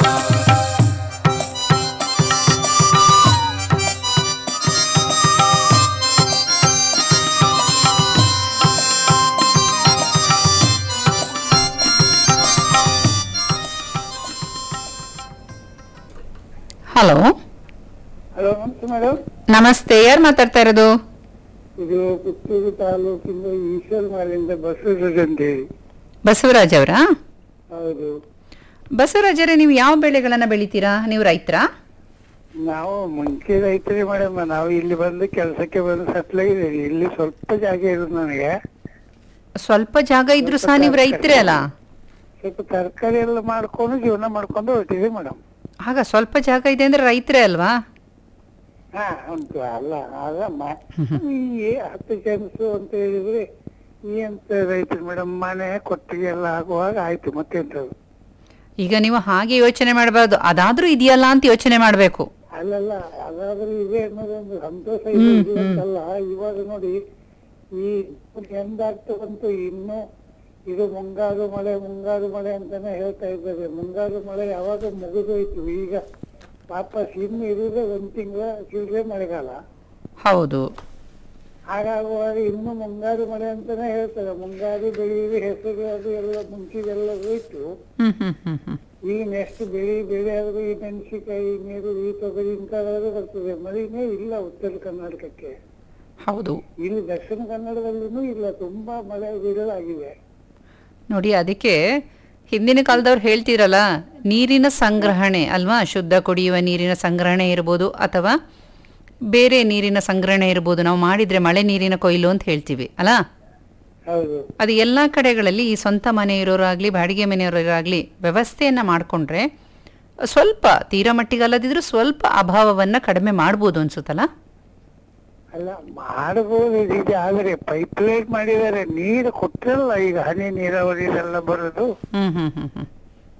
ಹಲೋ ಹಲೋ ನಮಸ್ತೆ ಮೇಡಮ್ ನಮಸ್ತೆ ಯಾರು ಮಾತಾಡ್ತಾ ಇರೋದು ಇದು ಪುತ್ತೂರು ತಾಲೂಕಿಂದ ಈಶ್ವರ್ ಮಾಲಿಂದ ಬಸವರಾಜ್ ಅಂತ ಹೇಳಿ ಬಸವರಾಜ್ ಅವರಾ ಹೌದು ಬಸವರಾಜರೇ ನೀವು ಯಾವ ಬೆಳೆಗಳನ್ನ ಬೆಳಿತೀರಾ ನೀವು ರೈತರಾ ನಾವು ಮುಂಚೆ ರೈತರೇ ಮೇಡಮ್ ನಾವು ಇಲ್ಲಿ ಬಂದು ಕೆಲಸಕ್ಕೆ ಬಂದು ಸೆಟ್ಲ್ ಆಗಿದ್ದೀವಿ ಇಲ್ಲಿ ಸ್ವಲ್ಪ ಜಾಗ ಇರೋದು ನನಗೆ ಸ್ವಲ್ಪ ಜಾಗ ಇದ್ರು ಸಹ ನೀವು ರೈತರೇ ಅಲ್ಲ ಸ್ವಲ್ಪ ತರಕಾರಿ ಎಲ್ಲ ಮಾಡ್ಕೊಂಡು ಜೀವನ ಮಾಡ್ಕೊಂಡು ಹೊರಟಿದೆ ಮೇಡಮ್ ಆಗ ಸ್ವಲ್ಪ ಜಾಗ ಇದೆ ಅಂದ್ರೆ ರೈತರೇ ಅಲ್ವಾ ಹಾ ಉಂಟು ಅಲ್ಲ ಅದಮ್ಮ ಈ ಹತ್ತು ಸೆನ್ಸು ಅಂತ ಹೇಳಿದ್ರೆ ಈ ಅಂತ ರೈತರು ಮೇಡಮ್ ಮನೆ ಕೊಟ್ಟಿಗೆ ಎಲ್ಲ ಆಗುವಾಗ ಆಯ್ತು ಮತ್ತೆಂತದ್ದು ಈಗ ನೀವು ಹಾಗೆ ಯೋಚನೆ ಮಾಡಬಾರ್ದು ಅದಾದ್ರೂ ಇದೆಯಲ್ಲ ಅಂತ ಯೋಚನೆ ಮಾಡಬೇಕು ಅಲ್ಲಲ್ಲ ಅದಾದ್ರೂ ಇದೆ ಅನ್ನೋದೊಂದು ಸಂತೋಷ ಇದೆ ಹ್ಮ್, ಇಲ್ಲ ಅಂತಲ್ಲ ಇವಾಗ ನೋಡಿ ಈ ಎಂದಾಗ್ತದಂತೂ ಇನ್ನು ಇದು ಮುಂಗಾರು ಮಳೆ ಮುಂಗಾರು ಮಳೆ ಅಂತಾನೆ ಹೇಳ್ತಾ ಇದ್ದಾರೆ ಮುಂಗಾರು ಮಳೆ ಯಾವಾಗ ಮುಗಿದೋಯ್ತು ಈಗ ವಾಪಸ್ ಇನ್ನು ಇರುವುದೇ ಒಂದ್ ತಿಂಗಳ ಚಿಲ್ಲರೆ ಮಳೆಗಾಲ ಹೌದು ಹಾಗಾಗುವಾಗ ಇನ್ನು ಮುಂಗಾರು ಮಳೆ ಅಂತಾನೆ ಹೇಳ್ತಾರೆ ಮುಂಗಾರು ಬೆಳೆಯುವುದು ಹೆಸರು ಅದು ಎಲ್ಲ ಮುಂಚಿದೆಲ್ಲ ಹೋಯ್ತು ಹ್ಮ್ ಹ್ಮ್ ಹ್ಮ್ ಹ್ಮ್ ಈ ನೆಕ್ಸ್ಟ್ ಬೆಳಿ ಬೆಳೆ ಆದ್ರೂ ಈ ಮೆಣಸಿನಕಾಯಿ ನೀರು ಈ ತೊಗರಿ ಇಂಥದ್ದಾದ್ರೂ ಬರ್ತದೆ ಮಳೆನೇ ಇಲ್ಲ ಉತ್ತರ ಕರ್ನಾಟಕಕ್ಕೆ ಹೌದು ಇಲ್ಲಿ ದಕ್ಷಿಣ ಕನ್ನಡದಲ್ಲಿನೂ ಇಲ್ಲ ತುಂಬಾ ಮಳೆ ಬಿಡಲಾಗಿದೆ ನೋಡಿ ಅದಕ್ಕೆ ಹಿಂದಿನ ಕಾಲದವ್ರು ಹೇಳ್ತಿರಲ್ಲ ನೀರಿನ ಸಂಗ್ರಹಣೆ ಅಲ್ವಾ ಶುದ್ಧ ಕುಡಿಯುವ ನೀರಿನ ಸಂಗ್ರಹಣೆ ಇರ್ಬೋದು ಅಥವಾ ಬೇರೆ ನೀರಿನ ಸಂಗ್ರಹಣೆ ಇರ್ಬೋದು ನಾವು ಮಾಡಿದ್ರೆ ಮಳೆ ನೀರಿನ ಕೊಯ್ಲು ಅಂತ ಹೇಳ್ತೀವಿ ಅಲ್ಲ ಹೌದು ಅದು ಎಲ್ಲ ಕಡೆಗಳಲ್ಲಿ ಈ ಸ್ವಂತ ಮನೆ ಇರೋರಾಗ್ಲಿ ಬಾಡಿಗೆ ಮನೆಯವರಾಗ್ಲಿ ವ್ಯವಸ್ಥೆಯನ್ನ ಮಾಡಿಕೊಂಡ್ರೆ ಸ್ವಲ್ಪ ತೀರಾ ಮಟ್ಟಿಗಲ್ಲದಿದ್ರೂ ಸ್ವಲ್ಪ ಅಭಾವವನ್ನ ಕಡಿಮೆ ಮಾಡ್ಬೋದು ಅನ್ಸುತ್ತಲ್ಲ ಅಲ್ಲ ಮಾಡಬಹುದು ಈಗ ಆದ್ರೆ ಪೈಪ್ ಲೈನ್ ಮಾಡಿದ್ದಾರೆ ನೀರು ಕೊಟ್ಟಿರಲ್ಲ ಈಗ ಹನಿ ನೀರಾವರಿ ಇದೆಲ್ಲ ಬರೋದು ಹ್ಮ್ ಹ್ಮ್ ಹ್ಮ್ ಹ್ಮ್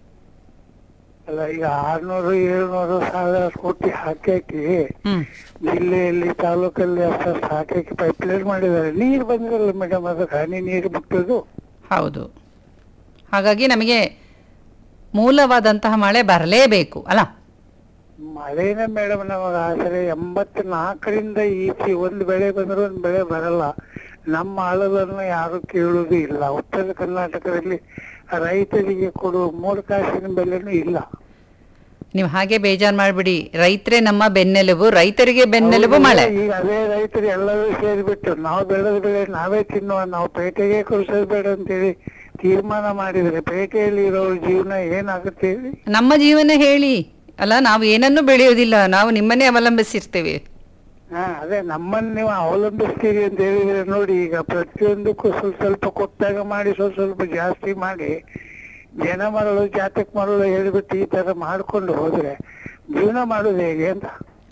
ಅಲ್ಲ ಈಗ ಆರ್ನೂರು ಏಳ್ನೂರು ಸಾವಿರ ಕೋಟಿ ಹಾಕಿ ಹಾಕಿ ಹ್ಮ್ ಜಿಲ್ಲೆಯಲ್ಲಿ ತಾಲೂಕಲ್ಲಿ ಅಷ್ಟು ಹಾಕಿ ಪೈಪ್ ಲೈನ್ ಮಾಡಿದ್ದಾರೆ ನೀರು ಬಂದಿರಲ್ಲ ಮೇಡಮ್ ಅದಕ್ಕೆ ಹನಿ ನೀರು ಬಿಟ್ಟದು ಹೌದು ಹಾಗಾಗಿ ನಮಗೆ ಮೂಲವಾದಂತಹ ಮಳೆ ಬರಲೇಬೇಕು ಅಲ್ಲ ಮಳೆನ ಮೇಡಮ್ ನಮಗ ಆಸರೆ ಎಂಬತ್ ನಾಲ್ಕರಿಂದ ಈಚೆ ಒಂದ್ ಬೆಳೆ ಬಂದ್ರೆ ಒಂದ್ ಬೆಳೆ ಬರಲ್ಲ ನಮ್ಮ ಆಳುಗಳನ್ನು ಯಾರು ಕೇಳುವುದು ಇಲ್ಲ ಉತ್ತರ ಕರ್ನಾಟಕದಲ್ಲಿ ರೈತರಿಗೆ ಕೊಡುವ ಮೂರು ಕಾಸಿನ ಬೆಲೆನೂ ಇಲ್ಲ ನೀವು ಹಾಗೆ ಬೇಜಾರ್ ಮಾಡ್ಬಿಡಿ ರೈತರೇ ನಮ್ಮ ಬೆನ್ನೆಲುಬು ರೈತರಿಗೆ ಬೆನ್ನೆಲುಬು ಮಳೆ ಈಗ ಅದೇ ರೈತರು ಎಲ್ಲರೂ ಸೇರಿಬಿಟ್ಟು ನಾವು ಬೆಳೆದ ಬೆಳೆ ನಾವೇ ತಿನ್ನುವ ನಾವು ಪೇಟೆಗೆ ಕಳಿಸೋದು ಬೇಡ ಅಂತೇಳಿ ತೀರ್ಮಾನ ಮಾಡಿದ್ರೆ ಪೇಟೆಯಲ್ಲಿ ಇರೋರ ಜೀವನ ಏನಾಗುತ್ತೆ ಹೇಳಿ ನಮ್ಮ ಜೀವನ ಹೇಳಿ ಅಲ್ಲ ನಾವು ಏನನ್ನೂ ಬೆಳೆಯೋದಿಲ್ಲ ನಾವು ನಿಮ್ಮನ್ನೇ ಅವಲಂಬಿಸಿರ್ತೇವೆ ಹಾ ಅದೇ ನಮ್ಮನ್ನ ನೀವು ಅವಲಂಬಿಸ್ತೀರಿ ಅಂತ ಹೇಳಿದ್ರೆ ನೋಡಿ ಈಗ ಪ್ರತಿಯೊಂದಕ್ಕೂ ಸ್ವಲ್ಪ ಸ್ವಲ್ಪ ಕೊಟ್ಟಾಗ ಮಾಡಿ ಸ್ವಲ್ಪ ಸ್ವಲ್ಪ ಜಾಸ್ತಿ ಮಾಡಿ ಜನ ಮರಳು ಜಾತಕ್ ಮರಳು ಹೇಳ್ಬಿಟ್ಟು ಈ ತರ ಮಾಡ್ಕೊಂಡು ಹೋದ್ರೆ ಜೀವನ ಮಾಡೋದು ಹೇಗೆ ಅಂತ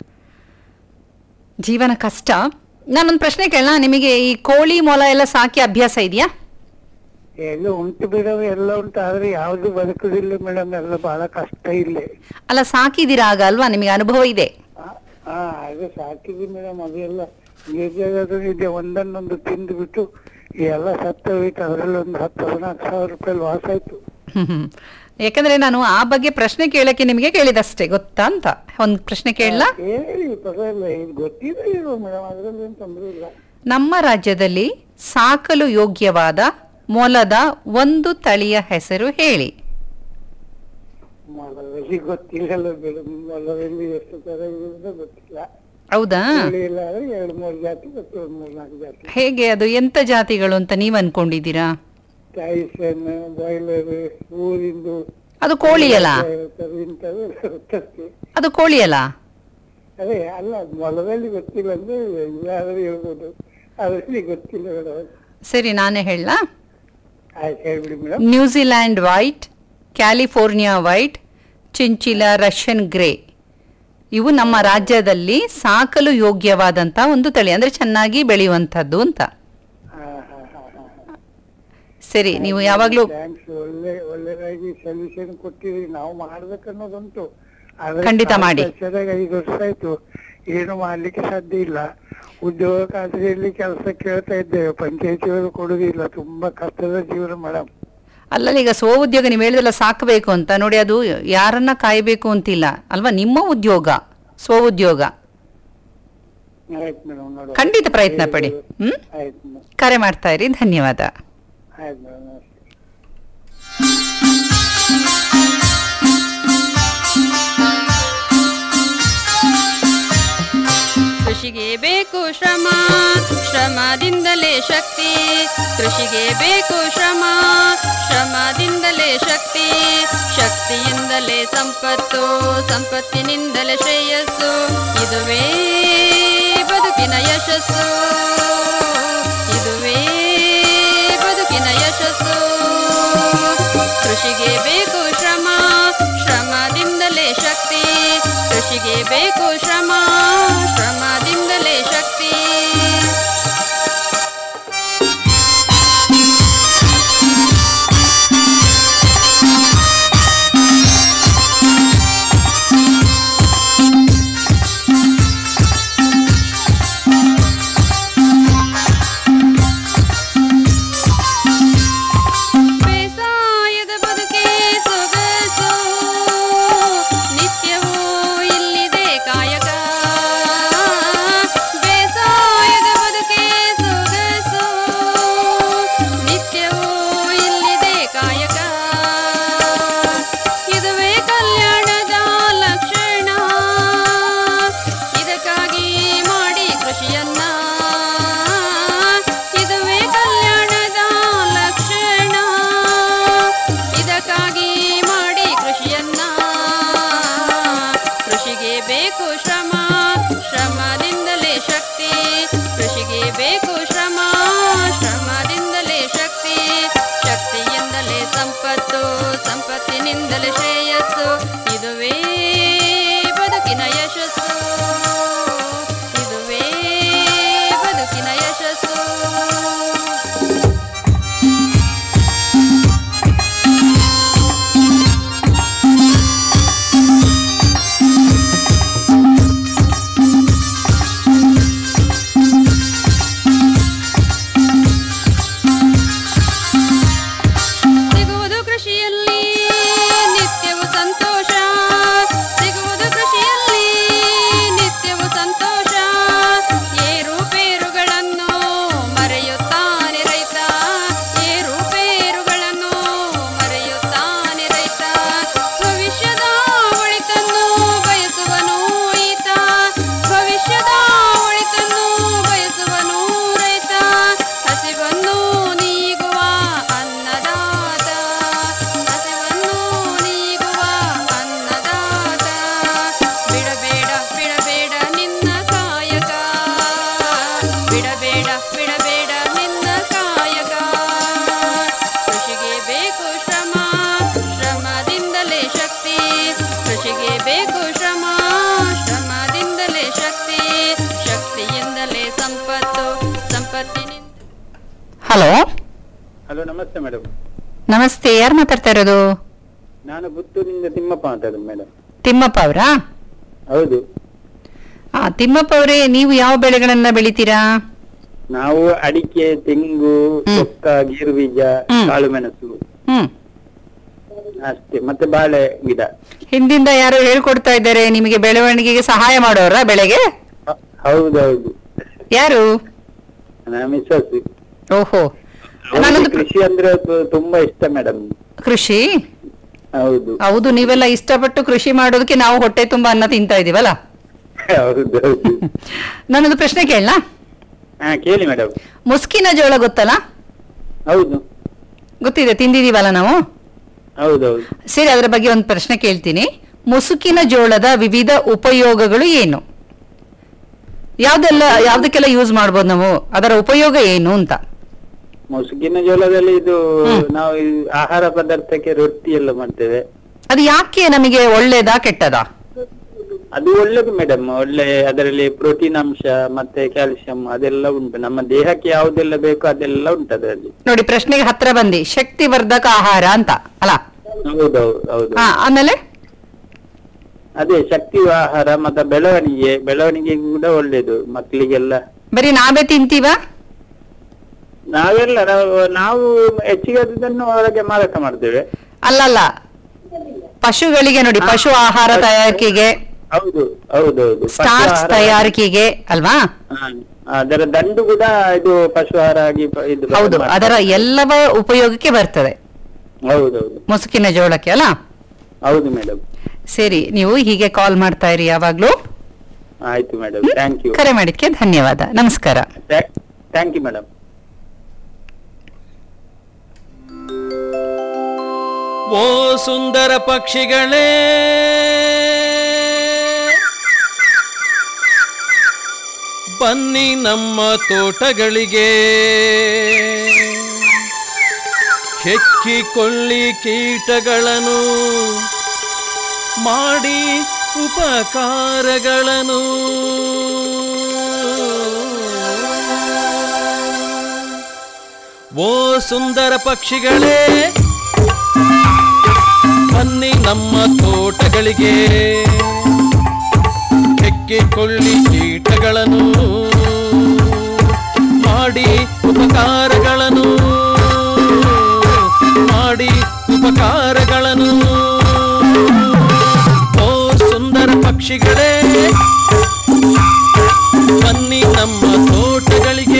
ಜೀವನ ಕಷ್ಟ ನಾನೊಂದು ಪ್ರಶ್ನೆ ಕೇಳೋಣ ನಿಮಗೆ ಈ ಕೋಳಿ ಮೊಲ ಎಲ್ಲ ಸಾಕಿ ಅಭ್ಯಾಸ ಇದೆಯಾ ಎಲ್ಲ ಉಂಟು ಬಿಡವು ಎಲ್ಲ ಉಂಟು ಆದ್ರೆ ಯಾವ್ದು ಬದುಕುದಿಲ್ಲ ಮೇಡಮ್ ಎಲ್ಲ ಬಹಳ ಕಷ್ಟ ಇಲ್ಲಿ ಅಲ್ಲ ಸಾಕಿದ್ದೀರಾ ಆಗ ಅಲ್ವಾ ನಿಮಗೆ ಅನುಭವ ಇದೆ ಹಾ ಅದು ಸಾಕಿದ್ವಿ ಮೇಡಮ್ ಅದೆಲ್ಲ ನಿರ್ಜಾಗದು ಇದೆ ಒಂದನ್ನೊಂದು ತಿಂದು ಬಿಟ್ಟು ಈ ಎಲ್ಲ ಸತ್ತ ಹೋಯ್ತು ಅದರಲ್ಲಿ ಒಂದು ಹತ್ತು ಹದಿನಾಲ್ಕು ಸಾವಿರ ರೂಪಾಯಿ ಲಾಸ್ ಆಯ್ತು ಹ್ಮ್ ಹ್ಮ್. ಯಾಕಂದ್ರೆ ನಾನು ಆ ಬಗ್ಗೆ ಪ್ರಶ್ನೆ ಕೇಳಕ್ಕೆ ನಿಮಗೆ ಕೇಳಿದಷ್ಟೇ ಗೊತ್ತಾ ಅಂತ ಒಂದು ಪ್ರಶ್ನೆ ಕೇಳಲಾ ಹೇಳಿ ಪರವಾಗಿಲ್ಲ ಇದು ಗೊತ್ತಿದೆ ಇರೋ ಮೇಡಮ್ ಅದ್ರಲ್ಲಿ ಏನ್ ತೊಂದ್ರೆ ಇಲ್ಲ ನಮ್ಮ ರಾಜ್ಯದಲ್ಲಿ ಸಾಕಲು ಯೋಗ್ಯವಾದ ಮೊಲದ ಒಂದು ತಳಿಯ ಹೆಸರು ಹೇಳಿ ಮೊಲದಲ್ಲಿ ಗೊತ್ತಿಲ್ಲ ಮೇಡಮ್ ಮೊಲದಲ್ಲಿ ಎಷ್ಟು ತರ ಇರುವುದೋ ಗೊತ್ತಿಲ್ಲ ಹೌದಾ ಕೋಳಿ ಇಲ್ಲ ಆದ್ರೆ ಎರಡು ಮೂರು ಜಾತಿ ಗೊತ್ತು ಒಂದು ಮೂರು ನಾಲ್ಕು ಜಾತಿ ಹೇಗೆ ಅದು ಎಂತ ಜಾತಿಗಳು ಅಂತ ನೀವ್ ಅನ್ಕೊಂಡಿದ್ದೀರಾ ಟೈಸನ್ ಬಾಯ್ಲರ್ ಊರಿಂದು ಅದು ಕೋಳಿ ಅಲ್ಲ ಇರ್ತವೆ, ಇಂಥವು ಗೊತ್ತಷ್ಟೇ ಅದು ಕೋಳಿ ಅಲ್ಲ ಅದೇ ಅಲ್ಲ ಮೊಲದಲ್ಲಿ ಗೊತ್ತಿಲ್ಲ ಅಂದ್ರೆ ಇಲ್ಲಾದ್ರೆ ಹೇಳ್ಬೋದು ಅದರಲ್ಲಿ ಗೊತ್ತಿಲ್ಲ ಮೇಡಮ್ ಸರಿ ನಾನೇ ಹೇಳ ಆಯ್ತು ಹೇಳ್ಬಿಡಿ madam New Zealand white California white chinchilla Russian grey ಇವು ನಮ್ಮ ರಾಜ್ಯದಲ್ಲಿ ಸಾಕಲು ಯೋಗ್ಯವಾದಂತ ಒಂದು ತಳಿ ಅಂದ್ರೆ ಚೆನ್ನಾಗಿ ಬೆಳೆಯುವಂತದ್ದು ಅಂತ ಸರಿ ನೀವು ಯಾವಾಗ್ಲೂ ಥ್ಯಾಂಕ್ಸ್ ಒಳ್ಳೆ ಒಳ್ಳೆದಾಗಿ ಸೊಲ್ಯೂಷನ್ ಕೊಟ್ಟಿದ್ರಿ ನಾವು ಮಾಡ್ಬೇಕನ್ನೋದುಂಟು ಆದ್ರೆ ಖಂಡಿತ ಮಾಡಿ. ವರ್ಷದಾಗ ಐದು ವರ್ಷ ಆಯ್ತು ಏನು ಮಾಡ್ಲಿಕ್ಕೆ ಸಾಧ್ಯ ಇಲ್ಲ ಉದ್ಯೋಗ ಖಾತ್ರಿಯಲ್ಲಿ ಕೆಲಸ ಕೇಳ್ತಾ ಇದ್ದೇವೆ ಪಂಚಾಯತಿಯವರು ಕೊಡುದಿಲ್ಲ ತುಂಬಾ ಕಷ್ಟದ ಜೀವನ ಮೇಡಮ್ ಅಲ್ಲ ಈಗ ಸ್ವ ಉದ್ಯೋಗ ನೀವು ಹೇಳಿದ್ರಲ್ಲ ಸಾಕಬೇಕು ಅಂತ ನೋಡಿ ಅದು ಯಾರನ್ನ ಕಾಯಬೇಕು ಅಂತಿಲ್ಲ ಅಲ್ವಾ ನಿಮ್ಮ ಉದ್ಯೋಗ ಸ್ವ ಉದ್ಯೋಗ ಆಯ್ತು ಮೇಡಮ್ ನೋಡುವ ಖಂಡಿತ ಪ್ರಯತ್ನ ಪಡಿ ಹ್ಮ್ ಆಯ್ತು ಮೇಡಮ್ ಕರೆ ಮಾಡ್ತಾ ಇರಿ ಧನ್ಯವಾದ ಆಯ್ತು ಮೇಡಮ್ ಕೃಷಿಗೆ ಬೇಕು ಶ್ರಮ ಶ್ರಮದಿಂದಲೇ ಶಕ್ತಿ ಕೃಷಿಗೆ ಬೇಕು ಶ್ರಮ ಶ್ರಮದಿಂದಲೇ ಶಕ್ತಿ ಶಕ್ತಿಯಿಂದಲೇ ಸಂಪತ್ತು ಸಂಪತ್ತಿನಿಂದಲೇ ಶ್ರೇಯಸ್ಸು ಇದುವೇ ಬದುಕಿನ ಯಶಸ್ಸು ಇದುವೇ ಬದುಕಿನ ಯಶಸ್ಸು ಕೃಷಿಗೆ ಬೇಕು ಶ್ರಮ ಶ್ರಮದಿಂದಲೇ ಶಕ್ತಿ ಕೃಷಿಗೆ ಬೇಕು ಶ್ರಮ ಶ್ರಮದಿಂದಲೇ ಶಕ್ತಿ ಬೇಸಾಯದ ಬದುಕೆ ಸೊಗಸು ನಿತ್ಯವೂ ಇಲ್ಲಿದೆ ಕಾಯಕ ಬೇಸಾಯದ ಬದುಕೆ ಸೊಗಸು ನಿತ್ಯವೂ ಇಲ್ಲಿದೆ ಕಾಯಕ ಇದುವೇ ಕಲ್ಯಾಣದ ಲಕ್ಷಣ ಇದಕ್ಕಾಗಿ ಮಾಡಿ ಕೃಷಿಯನ್ನ ಇದುವೇ ಕಲ್ಯಾಣದ ಲಕ್ಷಣ ಇದಕ್ಕಾಗಿ ಮಾಡಿ ಕೃಷಿಯನ್ನ ಕೃಷಿಗೆ ಬೇಕು ಶ್ರಮ ಶ್ರಮದಿಂದಲೇ ಶಕ್ತಿ ಕೃಷಿಗೆ ಬೇಕು ಶ್ರಮ ಶ್ರಮದಿಂದಲೇ ಶಕ್ತಿ ಶಕ್ತಿಯಿಂದಲೇ ಸಂಪತ್ತು ಸಂಪತ್ತಿನಿಂದಲೇ ಶ್ರೇಯಸ್ಸು ಇದುವೇ ಬದುಕಿನ ಯಶಸ್ಸು ಇದುವೇ ಬದುಕಿನ ಯಶಸ್ಸು ಸಿಗುವುದು ಕೃಷಿಯಲ್ಲಿ ನಿತ್ಯವೂ ಸಂತೋಷ ಸಿಗುವುದು ಕೃಷಿಯಲ್ಲಿ ಬೇಕು ಶ್ರಮ ಶ್ರಮದಿಂದಲೇ ಶಕ್ತಿ ಶಕ್ತಿಯಿಂದಲೇ ಸಂಪತ್ತು ಸಂಪತ್ತಿನಿಂದ ಹಲೋ ಹಲೋ ನಮಸ್ತೆ ಮೇಡಮ್ ನಮಸ್ತೆ ಯಾರು ಮಾತಾಡ್ತಾ ಇರೋದು ನಾನು ಪುತ್ತೂರಿನಿಂದ ತಿಮ್ಮಪ್ಪ ಮಾತಾಡೋದು ಮೇಡಮ್ ತಿಮ್ಮಪ್ಪ ಅವರಾ ಹೌದು ಆ ತಿಮ್ಮಪ್ಪ ಅವರೇ ನೀವು ಯಾವ ಬೆಳೆಗಳನ್ನ ಬೆಳಿತೀರಾ ನಾವು ಅಡಿಕೆ ತೆಂಗು ಚೊಕ್ಕ ಗೀರು ಬೀಜ ಕಾಳು ಮೆಣಸು ಹ್ಮ್ ಅಷ್ಟೇ ಮತ್ತೆ ಬಾಳೆ ಗಿಡ ಹಿಂದಿಂದ ಯಾರೋ ಹೇಳ್ಕೊಡ್ತಾ ಇದ್ದಾರೆ ನಿಮಗೆ ಬೆಳವಣಿಗೆಗೆ ಸಹಾಯ ಮಾಡೋರ ಬೆಳೆಗೆ ಹೌದೌದು ಯಾರು ನನ್ನ ಮಿಸ್ಸಸ್ ಓಹೋ ಅವರಿಗೆ ಕೃಷಿ ಅಂದ್ರೆ ತು- ತುಂಬಾ ಇಷ್ಟ ಮೇಡಮ್ ಕೃಷಿ ಹೌದು ಹೌದು ನೀವೆಲ್ಲ ಇಷ್ಟಪಟ್ಟು ಕೃಷಿ ಮಾಡೋದಕ್ಕೆ ನಾವು ಹೊಟ್ಟೆ ತುಂಬಾ ಅನ್ನ ತಿಂತಾ ಇದೀವಲ್ಲ ಹೌದೌದು ನನ್ನದು ಪ್ರಶ್ನೆ ಕೇಳಲಾ ಹಾ ಕೇಳಿ ಮೇಡಮ್ ಮುಸ್ಕಿನ ಜೋಳ ಗೊತ್ತಲ್ಲ ಹೌದು ಗೊತ್ತಿದೆ ತಿಂದಿದೀವಲ್ಲ ನಾವು ಹೌದೌದು ಸರಿ ಅದರ ಬಗ್ಗೆ ಒಂದು ಪ್ರಶ್ನೆ ಕೇಳ್ತೀನಿ ಮುಸುಕಿನ ಜೋಳದ ವಿವಿಧ ಉಪಯೋಗಗಳು ಏನು ಯಾವ್ದೆಲ್ಲ ಯಾವ್ದಕ್ಕೆಲ್ಲ ಯೂಸ್ ಮಾಡ್ಬೋದು ನಾವು ಅದರ ಉಪಯೋಗ ಏನು ಅಂತ ಮುಸುಕಿನ ಜೋಳದಲ್ಲಿ ಇದು ನಾವು ಈ ಆಹಾರ ಪದಾರ್ಥಕ್ಕೆ ರೊಟ್ಟಿ ಎಲ್ಲ ಮಾಡ್ತೇವೆ ಅದು ಯಾಕೆ ನಮಗೆ ಒಳ್ಳೇದಾ ಕೆಟ್ಟದಾ ಅದು ಒಳ್ಳೇದು ಮೇಡಮ್ ಒಳ್ಳೆ ಅದರಲ್ಲಿ ಪ್ರೋಟೀನ್ ಅಂಶ ಮತ್ತೆ ಕ್ಯಾಲ್ಸಿಯಂ ಅದೆಲ್ಲ ಉಂಟು ನಮ್ಮ ದೇಹಕ್ಕೆ ಯಾವುದೆಲ್ಲ ಬೇಕು ಅದೆಲ್ಲ ಉಂಟು ಅದರಲ್ಲಿ ನೋಡಿ ಪ್ರಶ್ನೆಗೆ ಹತ್ರ ಬಂದಿ ಶಕ್ತಿವರ್ಧಕ ಆಹಾರ ಅಂತ ಅಲ್ಲ ಹೌದೌದು ಹೌದು ಹಾ ಆಮೇಲೆ ಅದೇ ಶಕ್ತಿ ಆಹಾರ ಮತ್ತೆ ಬೆಳವಣಿಗೆ ಬೆಳವಣಿಗೆ ಕೂಡ ಒಳ್ಳೇದು ಮಕ್ಕಳಿಗೆಲ್ಲ ಬರೀ ನಾವೇ ತಿಂತೀವ ನಾವೆಲ್ಲ ನಾವು ನಾವು ಹೆಚ್ಚಿಗೆ ಅದನ್ನು ಹೊರಗೆ ಮಾರಾಟ ಮಾಡ್ತೇವೆ ಅಲ್ಲಲ್ಲ ಪಶುಗಳಿಗೆ ನೋಡಿ ಪಶು ಆಹಾರ ತಯಾರಿಕೆಗೆ ಹೌದು ಹೌದೌದು ಪಶು ಸ್ಟಾರ್ಚ್ ಆಹಾರ- ತಯಾರಿಕೆಗೆ ಅಲ್ವಾ ಹಾ, ಅದರ ದಂಡು ಕೂಡ ಇದು ಪಶು ಆಹಾರ ಆಗಿ ಪ- ಇದು ಹೌದು ಮಾಡ್ತಾರೆ. ಅದರ ಎಲ್ಲವ ಉಪಯೋಗಕ್ಕೆ ಬರ್ತದೆ ಹೌದೌದು ಮುಸುಕಿನ ಜೋಳಕ್ಕೆ ಅಲ್ಲ ಹೌದು ಮೇಡಮ್ ಸರಿ ನೀವು ಹೀಗೆ ಕಾಲ್ ಮಾಡ್ತಾ ಇರಿ ಯಾವಾಗ್ಲೂ ಆಯ್ತು ಮೇಡಮ್ ಥ್ಯಾಂಕ್ ಯು ಕರೆ ಮಾಡಿದ್ಕೆ ಧನ್ಯವಾದ ನಮಸ್ಕಾರ ಥ್ಯಾಂಕ್ ಯು ಮೇಡಮ್ ಓ ಸುಂದರ ಪಕ್ಷಿಗಳೇ ಬನ್ನಿ ನಮ್ಮ ತೋಟಗಳಿಗೆ ಹೆಕ್ಕಿಕೊಳ್ಳಿ ಕೀಟಗಳನ್ನು ಮಾಡಿ ಉಪಕಾರಗಳನ್ನು ಓ ಸುಂದರ ಪಕ್ಷಿಗಳೇ ಬನ್ನಿ ನಮ್ಮ ತೋಟಗಳಿಗೆ ಹೆಕ್ಕಿಕೊಳ್ಳಿ ಕೀಟಗಳನ್ನು ಮಾಡಿ ಉಪಕಾರಗಳನ್ನು ಮಾಡಿ ಉಪಕಾರಗಳನ್ನು ಓ ಸುಂದರ ಪಕ್ಷಿಗಳೇ ಬನ್ನಿ ನಮ್ಮ ತೋಟಗಳಿಗೆ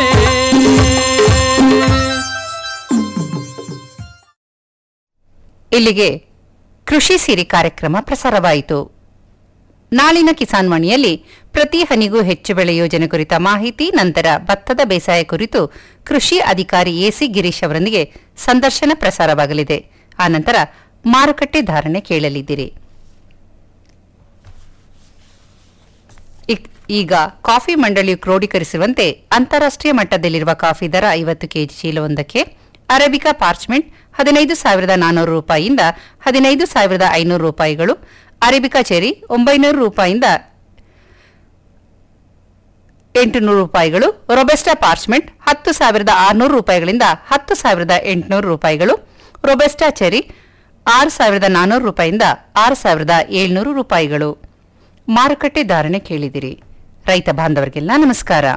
ಇಲ್ಲಿಗೆ ಕೃಷಿ ಸಿರಿ ಕಾರ್ಯಕ್ರಮ ಪ್ರಸಾರವಾಯಿತು ನಾಳಿನ ಕಿಸಾನ್ ವಾಣಿಯಲ್ಲಿ ಪ್ರತಿ ಹನಿಗೂ ಹೆಚ್ಚು ಬೆಳೆ ಯೋಜನೆ ಕುರಿತ ಮಾಹಿತಿ ನಂತರ ಭತ್ತದ ಬೇಸಾಯ ಕುರಿತು ಕೃಷಿ ಅಧಿಕಾರಿ ಎಸಿ ಗಿರೀಶ್ ಅವರೊಂದಿಗೆ ಸಂದರ್ಶನ ಪ್ರಸಾರವಾಗಲಿದೆ ಆನಂತರ ಮಾರುಕಟ್ಟೆ ಧಾರಣೆ ಕೇಳಲಿದ್ದೀರಿ ಇಕ್- ಈಗ ಕಾಫಿ ಮಂಡಳಿಯು ಕ್ರೋಢೀಕರಿಸುವಂತೆ ಅಂತಾರಾಷ್ಟ್ರೀಯ ಮಟ್ಟದಲ್ಲಿರುವ ಕಾಫಿ ದರ ಐವತ್ತು ಕೆಜಿ ಚೀಲವೊಂದಕ್ಕೆ ಅರೇಬಿಕಾ ಪಾರ್ಚ್ಮೆಂಟ್ ಹದಿನೈದು ಸಾವಿರದ ನಾನ್ನೂರು ರೂಪಾಯಿಯಿಂದ ಹದಿನೈದು ಸಾವಿರದ ಐನೂರು ರೂಪಾಯಿಗಳು ಅರೇಬಿಕಾ ಚೆರಿ ಒಂಬೈನೂರು ರೂಪಾಯಿಯಿಂದ ಎಂಟುನೂರು ರೂಪಾಯಿಗಳು ರೊಬೆಸ್ಟಾ ಪಾರ್ಚ್ಮೆಂಟ್ ಹತ್ತು ಸಾವಿರದ ಆರುನೂರು ರೂಪಾಯಿಗಳಿಂದ ಹತ್ತು ಸಾವಿರದ ಎಂಟುನೂರು ರೂಪಾಯಿಗಳು ರೊಬೆಸ್ಟಾ ಚೆರಿ ಆರು ಸಾವಿರದ ನಾನ್ನೂರು ರೂಪಾಯಿಯಿಂದ ಆರು ಸಾವಿರದ ಏಳ್ನೂರು ರೂಪಾಯಿಗಳು ಮಾರುಕಟ್ಟೆ ಧಾರಣೆ ಕೇಳಿದಿರಿ ರೈತ ಬಾಂಧವರಿಗೆಲ್ಲ ನಮಸ್ಕಾರ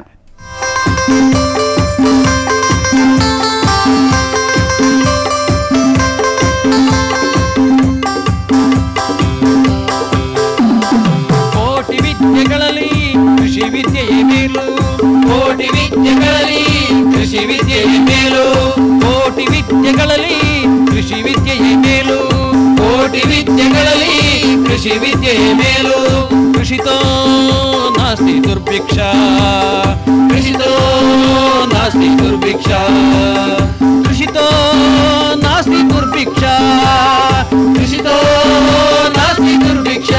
ಕೋಟಿ ವಿದ್ಯೆಗಳಲ್ಲಿ ಕೃಷಿ ವಿದ್ಯೆಯೇ ಮೇಲು ಕೋಟಿ ವಿದ್ಯೆಗಳಲ್ಲಿ ಕೃಷಿ ವಿದ್ಯೆಯೇ ಮೇಲು ಕೋಟಿ ವಿದ್ಯೆಗಳಲ್ಲಿ ಕೃಷಿ ವಿದ್ಯೆಯೇ ಮೇಲು ಕೋಟಿ ವಿದ್ಯೆಗಳಲ್ಲಿ ಕೃಷಿ ವಿದ್ಯೆಯೇ ಮೇಲು ಕೃಷಿತೋ ನಾಸ್ತಿ ದುರ್ಭಿಕ್ಷ ಕೃಷಿತೋ ನಾಸ್ತಿ ದುರ್ಭಿಕ್ಷ ಕೃಷಿತೋ ನಾಸ್ತಿ ದುರ್ಭಿಕ್ಷ ಕೃಷಿತೋ ನಾಸ್ತಿ ದುರ್ಭಿಕ್ಷ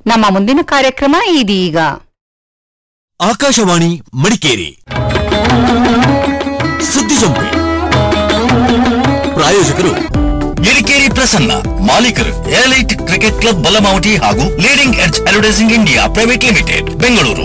ನಮ್ಮ ಮುಂದಿನ ಕಾರ್ಯಕ್ರಮ ಇದೀಗ ಆಕಾಶವಾಣಿ ಮಡಿಕೇರಿ ಸುದ್ದಿ ಜಂಪೆ ಪ್ರಾಯೋಜಕರು ಎಡಿಕೇರಿ ಪ್ರಸನ್ನ ಮಾಲೀಕರು ಏಲೈಟ್ ಕ್ರಿಕೆಟ್ ಕ್ಲಬ್ ಬಲಮಾವಟಿ ಹಾಗೂ leading edge advertising India private limited Bengaluru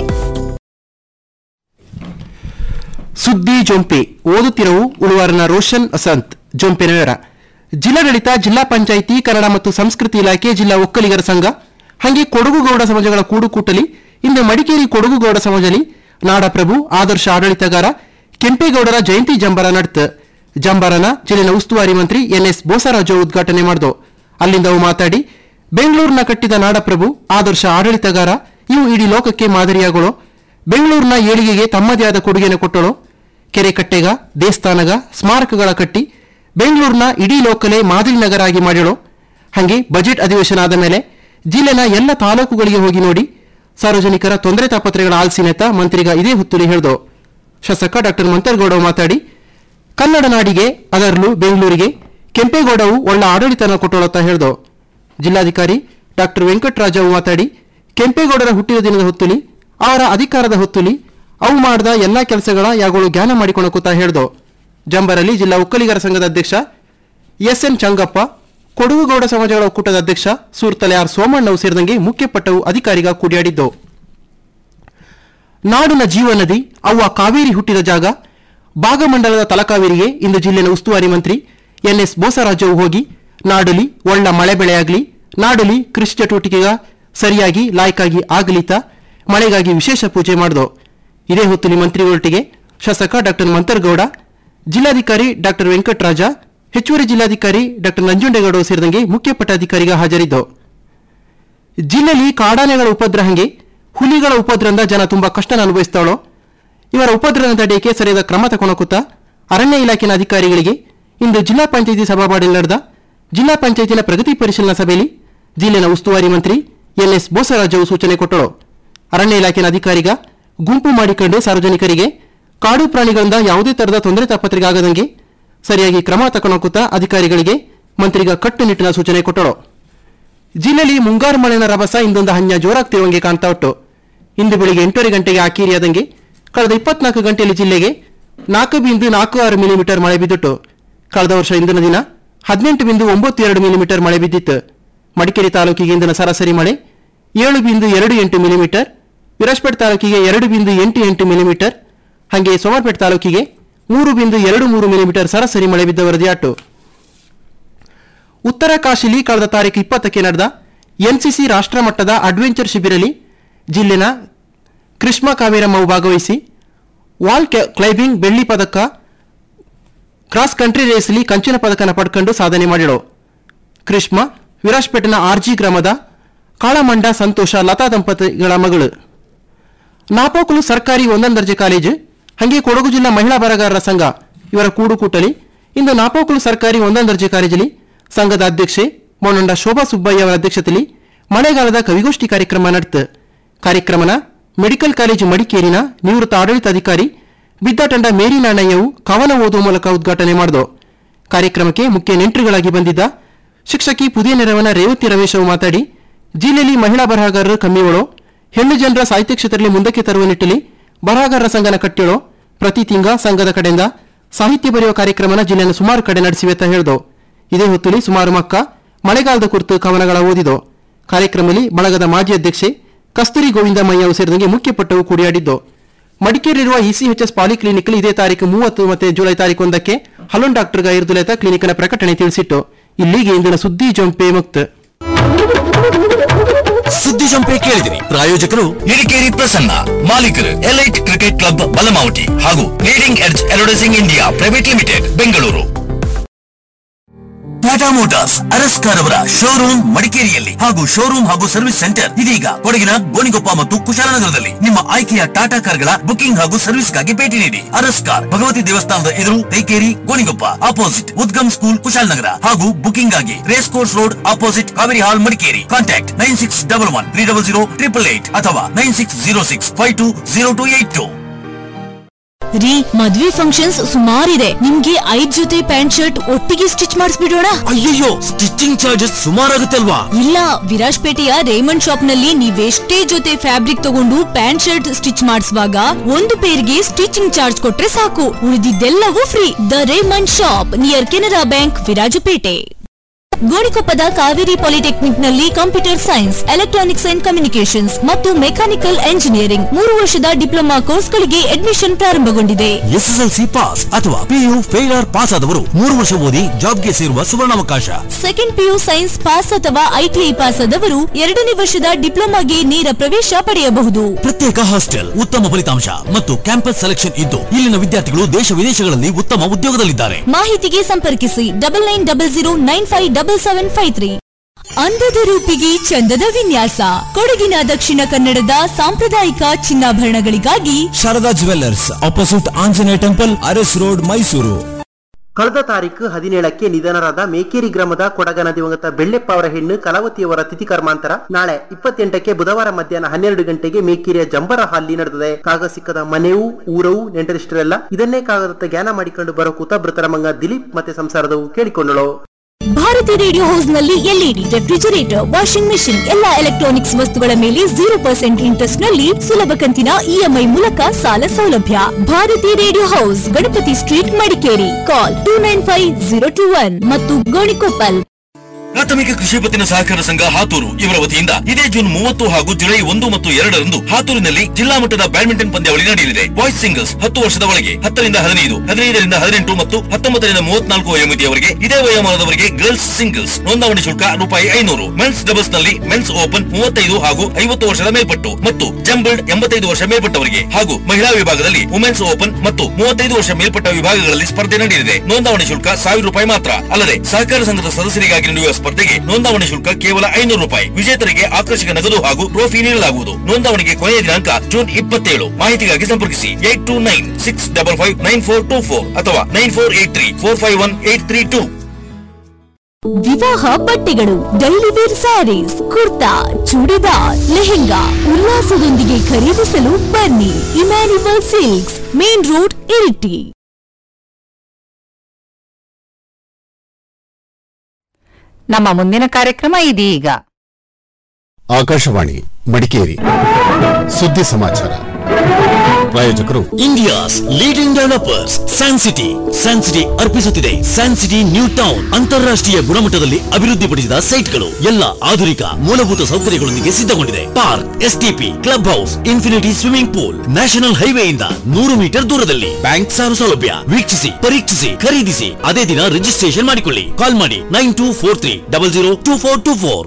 ಸುದ್ದಿ ಜೊಂಪೆ ಓದುತ್ತಿರವು ಉಳುವಾರನ ರೋಷನ್ ಅಸಂತ್ ಜೊಂಪೆ ನಗರ ಜಿಲ್ಲಾಡಳಿತ ಜಿಲ್ಲಾ ಪಂಚಾಯಿತಿ ಕನ್ನಡ ಮತ್ತು ಸಂಸ್ಕೃತಿ ಇಲಾಖೆ ಜಿಲ್ಲಾ ಒಕ್ಕಲಿಗರ ಸಂಘ ಹಾಗೆ ಕೊಡಗು ಗೌಡ ಸಮಾಜಗಳ ಕೂಡುಕೂಟಲಿ ಇಂದು ಮಡಿಕೇರಿ ಕೊಡಗು ಗೌಡ ಸಮಾಜಲಿ ನಾಡಪ್ರಭು ಆದರ್ಶ ಆಡಳಿತಗಾರ ಕೆಂಪೇಗೌಡರ ಜಯಂತಿ ಜಂಬರ ನಡೆತ ಜಂಬರನ ಜಿಲ್ಲೆನ ಉಸ್ತುವಾರಿ ಮಂತ್ರಿ ಎನ್ಎಸ್ ಬೋಸರಾಜು ಉದ್ಘಾಟನೆ ಮಾಡಿದು ಅಲ್ಲಿಂದ ಅವು ಮಾತಾಡಿ ಬೆಂಗಳೂರಿನ ಕಟ್ಟಿದ ನಾಡಪ್ರಭು ಆದರ್ಶ ಆಡಳಿತಗಾರ ಇವು ಇಡೀ ಲೋಕಕ್ಕೆ ಮಾದರಿಯಾಗಳು ಬೆಂಗಳೂರಿನ ಏಳಿಗೆಗೆ ತಮ್ಮದೇ ಆದ ಕೊಡುಗೆಯನ್ನು ಕೊಟ್ಟಳು ಕೆರೆ ಕಟ್ಟೆಗ ದೇವಸ್ಥಾನಗ ಸ್ಮಾರಕಗಳ ಕಟ್ಟಿ ಬೆಂಗಳೂರಿನ ಇಡೀ ಲೋಕಲೇ ಮಾದರಿ ನಗರ ಆಗಿ ಮಾಡ್ಯಳು ಹಾಗೆ ಬಜೆಟ್ ಅಧಿವೇಶನ ಆದ ಮೇಲೆ ಜಿಲ್ಲೆನ ಎಲ್ಲ ತಾಲೂಕುಗಳಿಗೆ ಹೋಗಿ ನೋಡಿ ಸಾರ್ವಜನಿಕರ ತೊಂದರೆ ತಾಪತ್ರೆಗಳ ಆಲ್ಸಿನೆತ ಮಂತ್ರಿಗ ಇದೇ ಹೊತ್ತುಲಿ ಹೇಳ್ದು ಶಾಸಕ ಡಾಕ್ಟರ್ ಮಂತರ್ಗೌಡ ಮಾತಾಡಿ ಕನ್ನಡ ನಾಡಿಗೆ ಅದರಲ್ಲೂ ಬೆಂಗಳೂರಿಗೆ ಕೆಂಪೇಗೌಡವು ಒಳ್ಳ ಆಡಳಿತನ ಕೊಟ್ಟೋಳತ್ತ ಹೇಳ್ದು ಜಿಲ್ಲಾಧಿಕಾರಿ ಡಾಕ್ಟರ್ ವೆಂಕಟರಾಜವು ಮಾತಾಡಿ ಕೆಂಪೇಗೌಡರ ಹುಟ್ಟಿದ ದಿನದ ಹೊತ್ತುಲಿ ಅವರ ಅಧಿಕಾರದ ಹೊತ್ತುಲಿ ಅವು ಮಾಡಿದ ಎಲ್ಲಾ ಕೆಲಸಗಳ ಯಾಗಳು ಜ್ಞಾನ ಮಾಡಿಕೊಳಕುತ್ತಾ ಹೇಳ್ದು ಜಂಬರಲ್ಲಿ ಜಿಲ್ಲಾ ಒಕ್ಕಲಿಗರ ಸಂಘದ ಅಧ್ಯಕ್ಷ ಎಸ್ ಎನ್ ಚಂಗಪ್ಪ ಕೊಡಗುಗೌಡ ಸಮಾಜಗಳ ಒಕ್ಕೂಟದ ಅಧ್ಯಕ್ಷ ಸೂರ್ತಲೆ ಆರ್ ಸೋಮಣ್ಣವು ಸೇರಿದಂಗೆ ಮುಖ್ಯಪಟ್ಟವು ಅಧಿಕಾರಿಗ ಕೂಡಿಯಾಡಿದ್ದು ನಾಡಿನ ಜೀವ ನದಿ ಅವ್ವ ಕಾವೇರಿ ಹುಟ್ಟಿದ ಜಾಗ ಭಾಗಮಂಡಲದ ತಲಕಾವೇರಿಗೆ ಇಂದು ಜಿಲ್ಲೆನ ಉಸ್ತುವಾರಿ ಮಂತ್ರಿ ಎನ್ಎಸ್ ಬೋಸರಾಜವು ಹೋಗಿ ನಾಡಲಿ ಒಳ್ಳ ಮಳೆ ಬೆಳೆಯಾಗಲಿ ನಾಡಲಿ ಕೃಷಿ ಚಟುವಟಿಕೆಗ ಸರಿಯಾಗಿ ಲಾಯ್ಕಾಗಿ ಆಗಲಿತ ಮಳೆಗಾಗಿ ವಿಶೇಷ ಪೂಜೆ ಮಾಡಿದು ಇದೇ ಹೊತ್ತುಲಿ ಮಂತ್ರಿಗಳೊಟ್ಟಿಗೆ ಶಾಸಕ ಡಾಕ್ಟರ್ ಮಂತರ್ಗೌಡ ಜಿಲ್ಲಾಧಿಕಾರಿ ಡಾಕ್ಟರ್ ವೆಂಕಟರಾಜ ಹೆಚ್ಚುವರಿ ಜಿಲ್ಲಾಧಿಕಾರಿ ಡಾಕ್ಟರ್ ನಂಜುಂಡೇಗೌಡ ಸೇರಿದಂಗೆ ಮುಖ್ಯಪಟ್ಟ ಅಧಿಕಾರಿಗ ಹಾಜರಿದ್ದು ಜಿಲ್ಲೆಯಲ್ಲಿ ಕಾಡಾನೆಗಳ ಉಪದ್ರ ಹಂಗೆ ಹುಲಿಗಳ ಉಪದ್ರದಿಂದ ಜನ ತುಂಬಾ ಕಷ್ಟನ ಅನುಭವಿಸ್ತಾಳೋ ಇವರ ಉಪದ್ರವ ತಡೆಯಕ್ಕೆ ಸರಿಯಾದ ಕ್ರಮ ತಗೊಳಕುತ್ತಾ ಅರಣ್ಯ ಇಲಾಖೆನ ಅಧಿಕಾರಿಗಳಿಗೆ ಇಂದು ಜಿಲ್ಲಾ ಪಂಚಾಯಿತಿ ಸಭಾವಾಡಿಯಲ್ಲಿ ನಡೆದ ಜಿಲ್ಲಾ ಪಂಚಾಯತಿನ ಪ್ರಗತಿ ಪರಿಶೀಲನಾ ಸಭೆಯಲ್ಲಿ ಜಿಲ್ಲೆನ ಉಸ್ತುವಾರಿ ಮಂತ್ರಿ ಎನ್ಎಸ್ ಬೋಸರಾಜವು ಸೂಚನೆ ಕೊಟ್ಟಳು ಅರಣ್ಯ ಇಲಾಖೆನ ಅಧಿಕಾರಿಗ ಗುಂಪು ಮಾಡಿಕೊಂಡು ಸಾರ್ವಜನಿಕರಿಗೆ ಕಾಡು ಪ್ರಾಣಿಗಳಿಂದ ಯಾವುದೇ ತರಹದ ತೊಂದರೆ ತಾಪತ್ರೆಗೆ ಆಗದಂಗೆ ಸರಿಯಾಗಿ ಕ್ರಮ ತಗೊಳಕುತ್ತಾ ಅಧಿಕಾರಿಗಳಿಗೆ ಮಂತ್ರಿಗ ಕಟ್ಟುನಿಟ್ಟಿನ ಸೂಚನೆ ಕೊಟ್ಟಳು ಜಿಲ್ಲೆಯಲ್ಲಿ ಮುಂಗಾರು ಮಳೆನ ರಭಸ ಇಂದೊಂದು ಹಂಜ ಜೋರಾಗ್ತಿರುವಂಗೆ ಕಾಣ್ತಾ ಉಂಟು ಇಂದು ಬೆಳಿಗ್ಗೆ ಎಂಟೂವರೆ ಗಂಟೆಗೆ ಆಕೀರಿಯಾದಂಗೆ ಕಳೆದ ಇಪ್ಪತ್ನಾಲ್ಕು ಗಂಟೆಯಲ್ಲಿ ಜಿಲ್ಲೆಗೆ ನಾಲ್ಕು ಬಿಂದು ನಾಲ್ಕು ಆರು ಮಿಲಿಮೀಟರ್ ಮಳೆ ಬಿದ್ದಿತ್ತು ಕಳೆದ ವರ್ಷ ಇಂದಿನ ದಿನ ಹದಿನೆಂಟು ಬಿಂದು ಒಂಬತ್ತು ಎರಡು ಮಿಲಿಮೀಟರ್ ಮಳೆ ಬಿದ್ದಿತ್ತು ಮಡಿಕೇರಿ ತಾಲೂಕಿಗೆ ಇಂದಿನ ಸರಾಸರಿ ಮಳೆ ಏಳು ಬಿಂದು ಎರಡು ಎಂಟು ಮಿಲಿಮೀಟರ್ ವಿರಾಜ್ಪೇಟ್ ತಾಲೂಕಿಗೆ ಎರಡು ಬಿಂದು ಎಂಟು ಎಂಟು ಮಿಲಿಮೀಟರ್ ಹಾಗೆ ಸೋಮರ್ಪೇಟ್ ತಾಲೂಕಿಗೆ ಮೂರು ಬಿಂದು ಎರಡು ಮೂರು ಮಿಲಿಮೀಟರ್ ಸರಾಸರಿ ಮಳೆ ಬಿದ್ದ ವರದಿಯಾಟು ಉತ್ತರ ಕಾಶಿಲಿ ಕಳೆದ ತಾರೀಕು ಇಪ್ಪತ್ತಕ್ಕೆ ನಡೆದ ಎನ್ಸಿಸಿ ರಾಷ್ಟ್ರಮಟ್ಟದ ಅಡ್ವೆಂಚರ್ ಶಿಬಿರಲಿ ಜಿಲ್ಲೆನ ಕೃಷ್ಣ ಕಾವೇರಮ್ಮವು ಭಾಗವಹಿಸಿ ವಾಲ್ ಕ್ಯ- ಕ್ಲೈಂಬಿಂಗ್ ಬೆಳ್ಳಿ ಪದಕ ಕ್ರಾಸ್ ಕಂಟ್ರಿ ರೇಸ್ಲಿ ಕಂಚಿನ ಪದಕನ ಪಡ್ಕೊಂಡು ಸಾಧನೆ ಮಾಡಿಳು ಕೃಷ್ಣ ವಿರಾಜ್ಪೇಟೆನ ಆರ್ಜಿ ಗ್ರಾಮದ ಕಾಳಮಂಡ ಸಂತೋಷ ಲತಾ ದಂಪತಿಗಳ ಮಗಳು ನಾಪೋಕಲು ಸರ್ಕಾರಿ ಒಂದನೇ ದರ್ಜೆ ಕಾಲೇಜು ಹಾಗೆ ಕೊಡಗು ಜಿಲ್ಲಾ ಮಹಿಳಾ ಬರಗಾರರ ಸಂಘ ಇವರ ಕೂಡುಕೂಟಲಿ ಇಂದು ನಾಪೋಕಲು ಸರ್ಕಾರಿ ಒಂದನೇ ದರ್ಜೆ ಕಾಲೇಜಲ್ಲಿ ಸಂಘದ ಅಧ್ಯಕ್ಷೆ ಮೊನ್ನಂಡ ಶೋಭಾ ಸುಬ್ಬಯ್ಯ ಅವರ ಅಧ್ಯಕ್ಷತೆಯಲ್ಲಿ ಮಳೆಗಾಲದ ಕವಿಗೋಷ್ಠಿ ಕಾರ್ಯಕ್ರಮ ನಡೆತು ಕಾರ್ಯಕ್ರಮನ ಮೆಡಿಕಲ್ ಕಾಲೇಜು ಮಡಿಕೇರಿನ ನಿವೃತ್ತ ಆಡಳಿತಾಧಿಕಾರಿ ಬಿದ್ದಾಟಂಡ ಮೇರಿ ನಾಣಯ್ಯವು ಕವನ ಓದುವ ಮೂಲಕ ಉದ್ಘಾಟನೆ ಮಾಡಿದು ಕಾರ್ಯಕ್ರಮಕ್ಕೆ ಮುಖ್ಯ ನೆಂಟರುಗಳಾಗಿ ಬಂದಿದ್ದ ಶಿಕ್ಷಕಿ ಪುದಿಯ ನೆರವನ ರೇವತಿ ರಮೇಶವು ಮಾತಾಡಿ ಜಿಲ್ಲೆಯಲ್ಲಿ ಮಹಿಳಾ ಬರಹಗಾರರು ಕಮ್ಮಿಗಳು ಹೆಣ್ಣು ಜನರ ಸಾಹಿತ್ಯ ಕ್ಷೇತ್ರದಲ್ಲಿ ಮುಂದಕ್ಕೆ ತರುವ ನಿಟ್ಟಿನಲ್ಲಿ ಬರಹಗಾರರ ಸಂಘನ ಕಟ್ಟಿಳು ಪ್ರತಿ ತಿಂಗ ಸಂಘದ ಕಡೆಯಿಂದ ಸಾಹಿತ್ಯ ಬರೆಯುವ ಕಾರ್ಯಕ್ರಮನ ಜಿಲ್ಲೆನ ಸುಮಾರು ಕಡೆ ನಡೆಸಿವೆ ಅಂತ ಹೇಳಿದು ಇದೇ ಹೊತ್ತಲ್ಲಿ ಸುಮಾರು ಮಕ್ಕ ಮಳೆಗಾಲದ ಕುರಿತು ಕವನಗಳ ಓದಿದು ಕಾರ್ಯಕ್ರಮದಲ್ಲಿ ಬಳಗದ ಮಾಜಿ ಅಧ್ಯಕ್ಷೆ ಕಸ್ತೂರಿ ಗೋವಿಂದ ಮಯ್ಯವು ಸೇರಿದಂಗೆ ಮುಖ್ಯಪಟ್ಟವು ಕೂಡಿಯಾಡಿದ್ದು ಮಡಿಕೇರಿರುವ ಇಸಿಎಚ್ಎಸ್ ಪಾಲಿಕ್ಲಿನಿಕ್ ಇದೇ ತಾರೀಕು ಮೂವತ್ತು ಮತ್ತೆ ಜುಲೈ ತಾರೀಕು ಒಂದಕ್ಕೆ ಹಲೋನ್ ಡಾಕ್ಟರ್ಗ ಇರುದುಲೇತ ಕ್ಲಿನಿಕ್ನ ಪ್ರಕಟಣೆ ತಿಳಿಸಿಟ್ಟು ಇಲ್ಲಿಗೆ ಇಂದಿನ ಸುದ್ದಿ ಜೊಂಪೆ ಮುಕ್ತ ಸುದ್ದಿ ಜಂಪೆ ಕೇಳಿದಿರಿ ಪ್ರಾಯೋಜಕರು ಇಡಿಕೇರಿ ಪ್ರಸನ್ನ ಮಾಲೀಕರು ಎಲೈಟ್ ಕ್ರಿಕೆಟ್ ಕ್ಲಬ್ ಬಲಮಾವಟಿ ಹಾಗೂ leading edge advertising India private limited Bengaluru Tata motors ಅರಸ್ಕಾರ್ ಅವರ ಶೋರೂಮ್ ಮಡಿಕೇರಿಯಲ್ಲಿ ಹಾಗೂ ಶೋರೂಮ್ ಹಾಗೂ ಸರ್ವಿಸ್ ಸೆಂಟರ್ ಇದೀಗ ಕೊಡಗಿನ ಗೋಣಿಗೊಪ್ಪ ಮತ್ತು ಕುಶಾಲನಗರದಲ್ಲಿ ನಿಮ್ಮ ಆಯ್ಕೆಯ ಟಾಟಾ ಕಾರ್ಗಳ ಬುಕಿಂಗ್ ಹಾಗೂ ಸರ್ವಿಸ್ಗಾಗಿ ಭೇಟಿ ನೀಡಿ ಅರಸ್ಕಾರ್ ಭಗವತಿ ದೇವಸ್ಥಾನದ ಎದುರು ತೈಕೇರಿ ಗೋಣಿಗೊಪ್ಪ ಆಪೋಸಿಟ್ ಉದ್ಗಮ್ ಸ್ಕೂಲ್ ಕುಶಾಲನಗರ ಹಾಗೂ ಬುಕಿಂಗ್ ಆಗಿ race course road opposite Kaveri hall Madikeri contact nine six double one three double zero triple eight ಅಥವಾ nine six zero six five two zero two eight two ರೀ ಮದ್ವೆ ಫಂಕ್ಷನ್ಸ್ ಸುಮಾರಿದೆ ನಿಮ್ಗೆ ಐದ್ ಜೊತೆ ಪ್ಯಾಂಟ್ ಶರ್ಟ್ ಒಟ್ಟಿಗೆ ಸ್ಟಿಚ್ ಮಾಡಿಸ್ಬಿಡೋಣ ಅಯ್ಯಯ್ಯೋ ಸ್ಟಿಚಿಂಗ್ ಚಾರ್ಜಸ್ ಸುಮಾರಾಗುತ್ತೆ ಅಲ್ವಾ ಇಲ್ಲ ವಿರಾಜ್ಪೇಟೆಯ ರೇಮಂಡ್ ಶಾಪ್ ನಲ್ಲಿ ನೀವೆಷ್ಟೇ ಜೊತೆ ಫ್ಯಾಬ್ರಿಕ್ ತಗೊಂಡು ಪ್ಯಾಂಟ್ ಶರ್ಟ್ ಸ್ಟಿಚ್ ಮಾಡಿಸುವಾಗ ಒಂದು ಪೇರ್ಗೆ ಸ್ಟಿಚಿಂಗ್ ಚಾರ್ಜ್ ಕೊಟ್ರೆ ಸಾಕು ಉಳಿದಿದ್ದೆಲ್ಲವೂ free the Raymond shop near Canara bank Virajpet ಗೋಣಿಕೊಪ್ಪದ ಕಾವೇರಿ ಪಾಲಿಟೆಕ್ನಿಕ್ ನಲ್ಲಿ computer science electronics and communications ಮತ್ತು ಮೆಕ್ಯಾನಿಕಲ್ ಎಂಜಿನಿಯರಿಂಗ್ ಮೂರು ವರ್ಷದ ಡಿಪ್ಲೊಮಾ ಕೋರ್ಸ್ಗಳಿಗೆ ಅಡ್ಮಿಷನ್ ಪ್ರಾರಂಭಗೊಂಡಿದೆ ಎಸ್ಎಸ್ಎಲ್ಸಿ ಪಾಸ್ ಅಥವಾ ಪಿಯು ಫೇಲರ್ ಪಾಸ್ ಆದವರು ಮೂರು ವರ್ಷ ಓದಿ ಜಾಬ್ಗೆ ಸೇರುವ ಸುವರ್ಣಾವಕಾಶ ಸೆಕೆಂಡ್ ಪಿಯು ಸೈನ್ಸ್ ಪಾಸ್ ಅಥವಾ ಐಟಿಐ ಪಾಸ್ ಆದವರು ಎರಡನೇ ವರ್ಷದ ಡಿಪ್ಲೊಮಾಗೆ ನೇರ ಪ್ರವೇಶ ಪಡೆಯಬಹುದು ಪ್ರತ್ಯೇಕ ಹಾಸ್ಟೆಲ್ ಉತ್ತಮ ಫಲಿತಾಂಶ ಮತ್ತು ಕ್ಯಾಂಪಸ್ ಸೆಲೆಕ್ಷನ್ ಇದ್ದು ಇಲ್ಲಿನ ವಿದ್ಯಾರ್ಥಿಗಳು ದೇಶ ವಿದೇಶಗಳಲ್ಲಿ ಉತ್ತಮ ಉದ್ಯೋಗದಲ್ಲಿದ್ದಾರೆ ಮಾಹಿತಿಗೆ ಸಂಪರ್ಕಿಸಿ double nine double zero nine five double seven five three ಅಂದದ ರೂಪಿಗೆ ಚಂದದ ವಿನ್ಯಾಸ ಕೊಡಗಿನ ದಕ್ಷಿಣ ಕನ್ನಡದ ಸಾಂಪ್ರದಾಯಿಕ ಚಿನ್ನಾಭರಣಗಳಿಗಾಗಿ Sharada jewellers opposite Anjaneya temple Aras road Mysuru ಕಳೆದ ತಾರೀಕು ಹದಿನೇಳಕ್ಕೆ ನಿಧನರಾದ ಮೇಕೇರಿ ಗ್ರಾಮದ ಕೊಡಗನ ದಿವಂಗತ ಬೆಳ್ಳೆಪ್ಪ ಅವರ ಹೆಣ್ಣು ಕಲಾವತಿಯವರ ತಿಥಿ ಕರ್ಮಾಂತರ ನಾಳೆ ಇಪ್ಪತ್ತೆಂಟಕ್ಕೆ ಬುಧವಾರ ಮಧ್ಯಾಹ್ನ ಹನ್ನೆರಡು ಗಂಟೆಗೆ ಮೇಕೇರಿಯ ಜಂಬರ ಹಾಲಿ ನಡೆದಿದೆ ಕಾಗ ಸಿಕ್ಕದ ಮನೆಯೂ ಊರವು ನೆಂಟರಿಷ್ಟರೆಲ್ಲ ಇದನ್ನೇ ಕಾಗದತ್ತ ಜ್ಞಾನ ಮಾಡಿಕೊಂಡು ಬರೋ ಕೂತ ಮೃತರ ಮಂಗ ದಿಲೀಪ್ ಮತ್ತೆ ಸಂಸಾರದವು ಕೇಳಿಕೊಂಡಳು ಭಾರತಿ ರೇಡಿಯೋ ಹೌಸ್ ನಲ್ಲಿ ಎಲ್ಇಡಿ ರೆಫ್ರಿಜರೇಟರ್ ವಾಷಿಂಗ್ ಮೆಷಿನ್ ಎಲ್ಲಾ ಎಲೆಕ್ಟ್ರಾನಿಕ್ಸ್ ವಸ್ತುಗಳ ಮೇಲೆ ಜೀರೋ ಪರ್ಸೆಂಟ್ ಇಂಟ್ರೆಸ್ಟ್ ನಲ್ಲಿ ಸುಲಭ ಕಂತಿನ ಇಎಂಐ ಮೂಲಕ ಸಾಲ ಸೌಲಭ್ಯ Bharati radio house Ganapati street Madikeri call two nine five zero two one ಮತ್ತು ಗೋಣಿಕೊಪ್ಪಲ್ ಪ್ರಾಥಮಿಕ ಕೃಷಿ ಪತ್ತಿನ ಸಹಕಾರ ಸಂಘ ಹಾತೂರು ಇವರ ವತಿಯಿಂದ ಇದೇ ಜೂನ್ ಮೂವತ್ತು ಹಾಗೂ ಜುಲೈ ಒಂದು ಮತ್ತು ಎರಡರಂದು ಹಾತೂರಿನಲ್ಲಿ ಜಿಲ್ಲಾ ಮಟ್ಟದ ಬ್ಯಾಡ್ಮಿಂಟನ್ ಪಂದ್ಯಾವಳಿ ನಡೆಯಲಿದೆ ಬಾಯ್ಸ್ ಸಿಂಗಲ್ಸ್ ಹತ್ತು ವರ್ಷದ ಒಳಗೆ ಹತ್ತರಿಂದ ಹದಿನೈದು ಹದಿನೈದರಿಂದ ಹದಿನೆಂಟು ಮತ್ತು ಹತ್ತೊಂಬತ್ತರಿಂದ ಮೂವತ್ನಾಲ್ಕು ವಯೋಮಿತಿಯವರಿಗೆ ಇದೇ ವಯೋಮಾನದವರಿಗೆ ಗರ್ಲ್ಸ್ ಸಿಂಗಲ್ಸ್ ನೋಂದಣಿ ಶುಲ್ಕ ರೂಪಾಯಿ ಐನೂರು ಮೆನ್ಸ್ ಡಬಲ್ಸ್ ನಲ್ಲಿ ಮೆನ್ಸ್ ಓಪನ್ ಮೂವತ್ತೈದು ಹಾಗೂ ಐವತ್ತು ವರ್ಷದ ಮೇಲ್ಪಟ್ಟು ಮತ್ತು ಜಂಬಲ್ಡ್ ಎಂಬತ್ತೈದು ವರ್ಷ ಮೇಲ್ಪಟ್ಟವರಿಗೆ ಹಾಗೂ ಮಹಿಳಾ ವಿಭಾಗದಲ್ಲಿ ವುಮೆನ್ಸ್ ಓಪನ್ ಮತ್ತು ಮೂವತ್ತೈದು ವರ್ಷ ಮೇಲ್ಪಟ್ಟ ವಿಭಾಗಗಳಲ್ಲಿ ಸ್ಪರ್ಧೆ ನಡೆಯಲಿದೆ ನೋಂದಣಿ ಶುಲ್ಕ ಸಾವಿರ ರೂಪಾಯಿ ಮಾತ್ರ ಅಲ್ಲದೆ ಸಹಕಾರ ಸಂಘದ ಸದಸ್ಯರಿಗಾಗಿ ನಡೆಯುವ ಸ್ಪರ್ಧೆಗೆ ನೋಂದಣಿ ಶುಲ್ಕ ಕೇವಲ ಐನೂರು ರೂಪಾಯಿ ವಿಜೇತರಿಗೆ ಆಕರ್ಷಕ ನಗದು ಹಾಗೂ ಟ್ರೋಫಿ ನೀಡಲಾಗುವುದು ನೋಂದಣಿಗೆ ಕೊನೆಯ ದಿನಾಂಕ ಜೂನ್ ಇಪ್ಪತ್ತೇಳು ಮಾಹಿತಿಗಾಗಿ ಸಂಪರ್ಕಿಸಿ eight two nine six double five nine four two four ಅಥವಾ nine four eight three four five one eight three two ವಿವಾಹ ಬಟ್ಟೆಗಳು ಡೈಲಿ ವೇರ್ ಸ್ಯಾರೀಸ್ ಕುರ್ತಾ ಚೂಡಿದಾರ್ ಲೆಹೆಂಗಾ ಉಲ್ಲಾಸದೊಂದಿಗೆ ಖರೀದಿಸಲು ಬನ್ನಿ Immanuel silks main road Iritty ನಮ್ಮ ಮುಂದಿನ ಕಾರ್ಯಕ್ರಮ ಇದೀಗ ಆಕಾಶವಾಣಿ ಮಡಿಕೇರಿ ಸುದ್ದಿ ಸಮಾಚಾರ ಪ್ರಾಯೋಜಕರು India's leading developers san city san city ಅರ್ಪಿಸುತ್ತಿದೆ ಸ್ಯಾನ್ ಸಿಟಿ ನ್ಯೂ ಟೌನ್ ಅಂತಾರಾಷ್ಟ್ರೀಯ ಗುಣಮಟ್ಟದಲ್ಲಿ ಅಭಿವೃದ್ಧಿಪಡಿಸಿದ ಸೈಟ್ಗಳು ಎಲ್ಲ ಆಧುನಿಕ ಮೂಲಭೂತ ಸೌಕರ್ಯಗಳೊಂದಿಗೆ ಸಿದ್ಧಗೊಂಡಿದೆ park STP club house infinity swimming pool national ಹೈವೇಯಿಂದ ನೂರು ಮೀಟರ್ ದೂರದಲ್ಲಿ ಬ್ಯಾಂಕ್ ಸಾಲ ಸೌಲಭ್ಯ ವೀಕ್ಷಿಸಿ ಪರೀಕ್ಷಿಸಿ ಖರೀದಿಸಿ ಅದೇ ದಿನ ರಿಜಿಸ್ಟ್ರೇಷನ್ ಮಾಡಿಕೊಳ್ಳಿ ಕಾಲ್ ಮಾಡಿ nine two four three double zero two four two four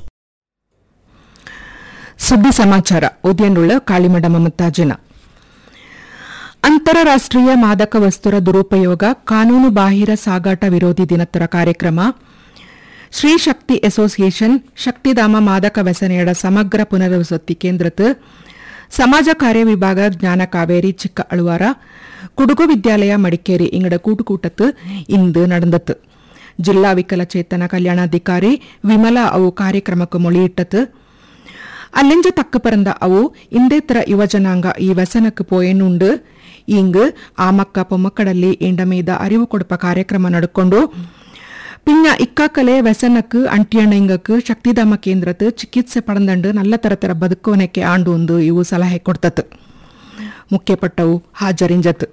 ಸುದ್ದಿ ಸಮಾಚಾರ ಉದಯನುಳ್ಳ ಕಾಳಿಮಡ ಮಮತಾಜನ ಅಂತಾರಾಷ್ಟ್ರೀಯ ಮಾದಕ ವಸ್ತುರ ದುರುಪಯೋಗ ಕಾನೂನು ಬಾಹಿರ ಸಾಗಾಟ ವಿರೋಧಿ ದಿನತ್ತರ ಕಾರ್ಯಕ್ರಮ ಶ್ರೀ ಶಕ್ತಿ ಅಸೋಸಿಯೇಷನ್ ಶಕ್ತಿಧಾಮ ಮಾದಕ ವ್ಯಸನೆಯಡ ಸಮಗ್ರ ಪುನರ್ವಸತಿ ಕೇಂದ್ರத்து ಸಮಾಜ ಕಾರ್ಯ ವಿಭಾಗ ಜ್ಞಾನ ಕಾವೇರಿ ಚಿಕ್ಕ ಅಳುವಾರ ಕುಡುಗು ವಿದ್ಯಾಲಯ ಮಡಿಕೇರಿ ಇಂಗಡ ಕೂಟುಕೂಟತ್ತು ಇಂದು நடந்தது ಜಿಲ್ಲಾ ವಿಕಲಚೇತನ ಕಲ್ಯಾಣಾಧಿಕಾರಿ ವಿಮಲಾ ಅವು ಕಾರ್ಯಕ್ರಮಕ್ಕೆ ಮೊಳಿಯಿಟ್ಟತು ಅಲ್ಲೆಂಜ ತಕ್ಕ ಪರಂದ ಅವು ಇಂದೇತರ ಯುವಜನಾಂಗ ಈ ವ್ಯಸನಕ್ಕೆ ಪೋಯನುಂಡು ಇಂಗ್ ಆಮಕ್ಕ பொம்மக்கடಲ್ಲಿ ಇಂಡ ಮೀದ ಅರಿವು ಕೊಡಪ ಕಾರ್ಯಕ್ರಮ ನಡ್ಕೊಂಡು ಪಿಂಜ ಇಕ್ಕಾಕಲೆ ವ್ಯಸನಕ್ಕೆ ಅಂಟಿಯಣ್ಣಂಗಕ್ಕೆ ಶಕ್ತಿಧಾಮ ಕೇಂದ್ರತ್ ಚಿಕಿತ್ಸೆ ಪಡೆದಂಡು ನಲ್ಲ ತರ ತರ ಬದುಕೋನಕ್ಕೆ ಆಂಡು ಒಂದು ಇವು ಸಲಹೆ ಕೊಡ್ತತ್ ಮುಖ್ಯಪಟ್ಟವು ಹಾಜರಿಂಜತ್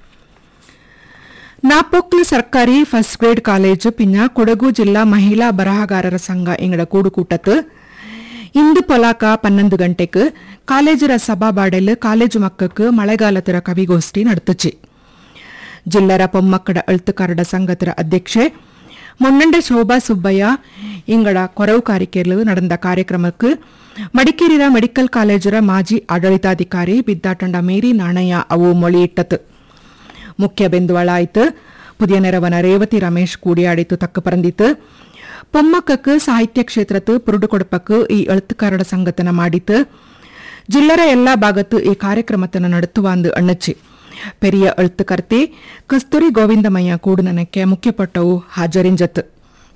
ನಾಪೊಕ್ಲು ಸರ್ಕಾರಿ ಫಸ್ಟ್ ಗ್ರೇಡ್ ಕಾಲೇಜು ಪಿಂಜ ಕೊಡಗು ಜಿಲ್ಲಾ ಮಹಿಳಾ ಬರಹಗಾರರ ಸಂಘ ಇಂಗಡ ಕೂಡುಕೂಟತ್ತು ಇಂದು ಪೊಲಾಕ ಪನ್ನೊಂದು ಗಂಟೆக்கு ಕಾಲೇಜರ ಸಭಾಬಾಡೆಲ್ ಕಾಲೇಜು ಮಕ್ಕಕ್ಕೆ ಮಳೆಗಾಲತರ ಕವಿಗೋಷ್ಠಿ ನಡೆத்துச்சு ಜಿಲ್ಲರ பொம்மಕ್ಕಡ எழுத்துக்காரட ಸಂಘತರ ಅಧ್ಯಕ್ಷೆ ಮೊನ್ನಂಡ ಶೋಭಾ ಸುಬ್ಬಯ್ಯ ಇಂಗಡ ಕೊರವು ಕಾರಿಕೆಲು ನಡೆದ ಕಾರ್ಯಕ್ರಮಕ್ಕೆ ಮಡಿಕೇರಿಯ ಮೆಡಿಕಲ್ ಕಾಲೇಜರ ಮಾಜಿ ಆಡಳಿತಾಧಿಕಾರಿ ಬಿದ್ದಾಟಂಡ ಮೇರಿ ನಾಣಯ್ಯ ಅವು ಮೊಳಿಯಿಟ್ಟತು ಮುಖ್ಯ ಬೆಂದುವಳಾಯ್ತು ಪುದಿಯ ನೆರವನ ರೇವತಿ ರಮೇಶ್ ಕೂಡಿಯಾಡಿತು ತಕ್ಕ ಪರಂದಿತ್ತು பொம்மக்கக்கு சாகித்ய க்ஷேத்திரத்து பொருடு கொடுப்பக்கு ಈ எழுத்துக்காரட ಸಂಗತನ ಮಾಡಿತು ಜಿಲ್ಲರ ಎಲ್ಲಾ ಭಾಗತ್ತು ಈ ಕಾರ್ಯಕ್ರಮತನ ನಡುತ್ತುವಾಂದು ಅಣ್ಣಚ್ಚಿ ಪೆರಿಯ எழுத்துಕರ್ತಿ ಕಸ್ತೂರಿ ಗೋವಿಂದಮಯ್ಯ ಕೂಡುನನಕ್ಕೆ ಮುಖ್ಯಪಟ್ಟವು ಹಾಜರಿಂಜತ್ತು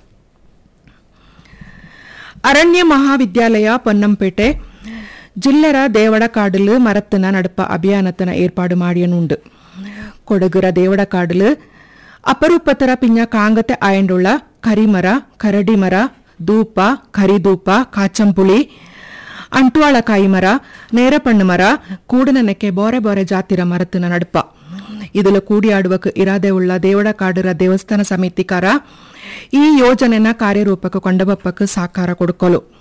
ಅರಣ್ಯ ಮಹಾವಿದ್ಯಾಲಯ ಪೊನ್ನಂಪೇಟೆ ಜಿಲ್ಲರ ದೇವಡ ಕಾಡಲು ಮರತ್ತನ ನಡಪ ಅಭಿಯಾನತನ ಏರ್ಪಾಡು ಮಾಡಿಯನುಂಡು ಕೊಡಗುರ ದೇವಡ ಕಾಡಲು ಅಪರೂಪತರ ಪಿಂಜ ಕಾಂಗತೆ ಆಯಂಡುಳ್ಳ ಕರಿಮರ ಕರಡಿಮರ ದೂಪ ಕರಿದೂಪ ಕಾಚಂಪುಳಿ ಅಂಟ್ವಾಳಕಾಯಿ ಮರ ನೇರಪಣ್ಣು ಮರ ಕೂಡನನಕ್ಕೆ ಬೋರೆ ಬೋರೆ ಜಾತಿರ ಮರತಿನ ನಡುಪ ಇದಲು ಕೂಡಿಯಾಡುವಕ್ಕೆ ಇರಾದೆ ಉಳ್ಳ ದೇವಡ ಕಾಡುರ ದೇವಸ್ಥಾನ ಸಮಿತಿಕಾರ ಈ ಯೋಜನೆನ ಕಾರ್ಯರೂಪಕ್ಕೆ ಕೊಂಡಬಪ್ಪಕ್ಕೆ ಸಾಕಾರ ಕೊಡ್ಕೊಲು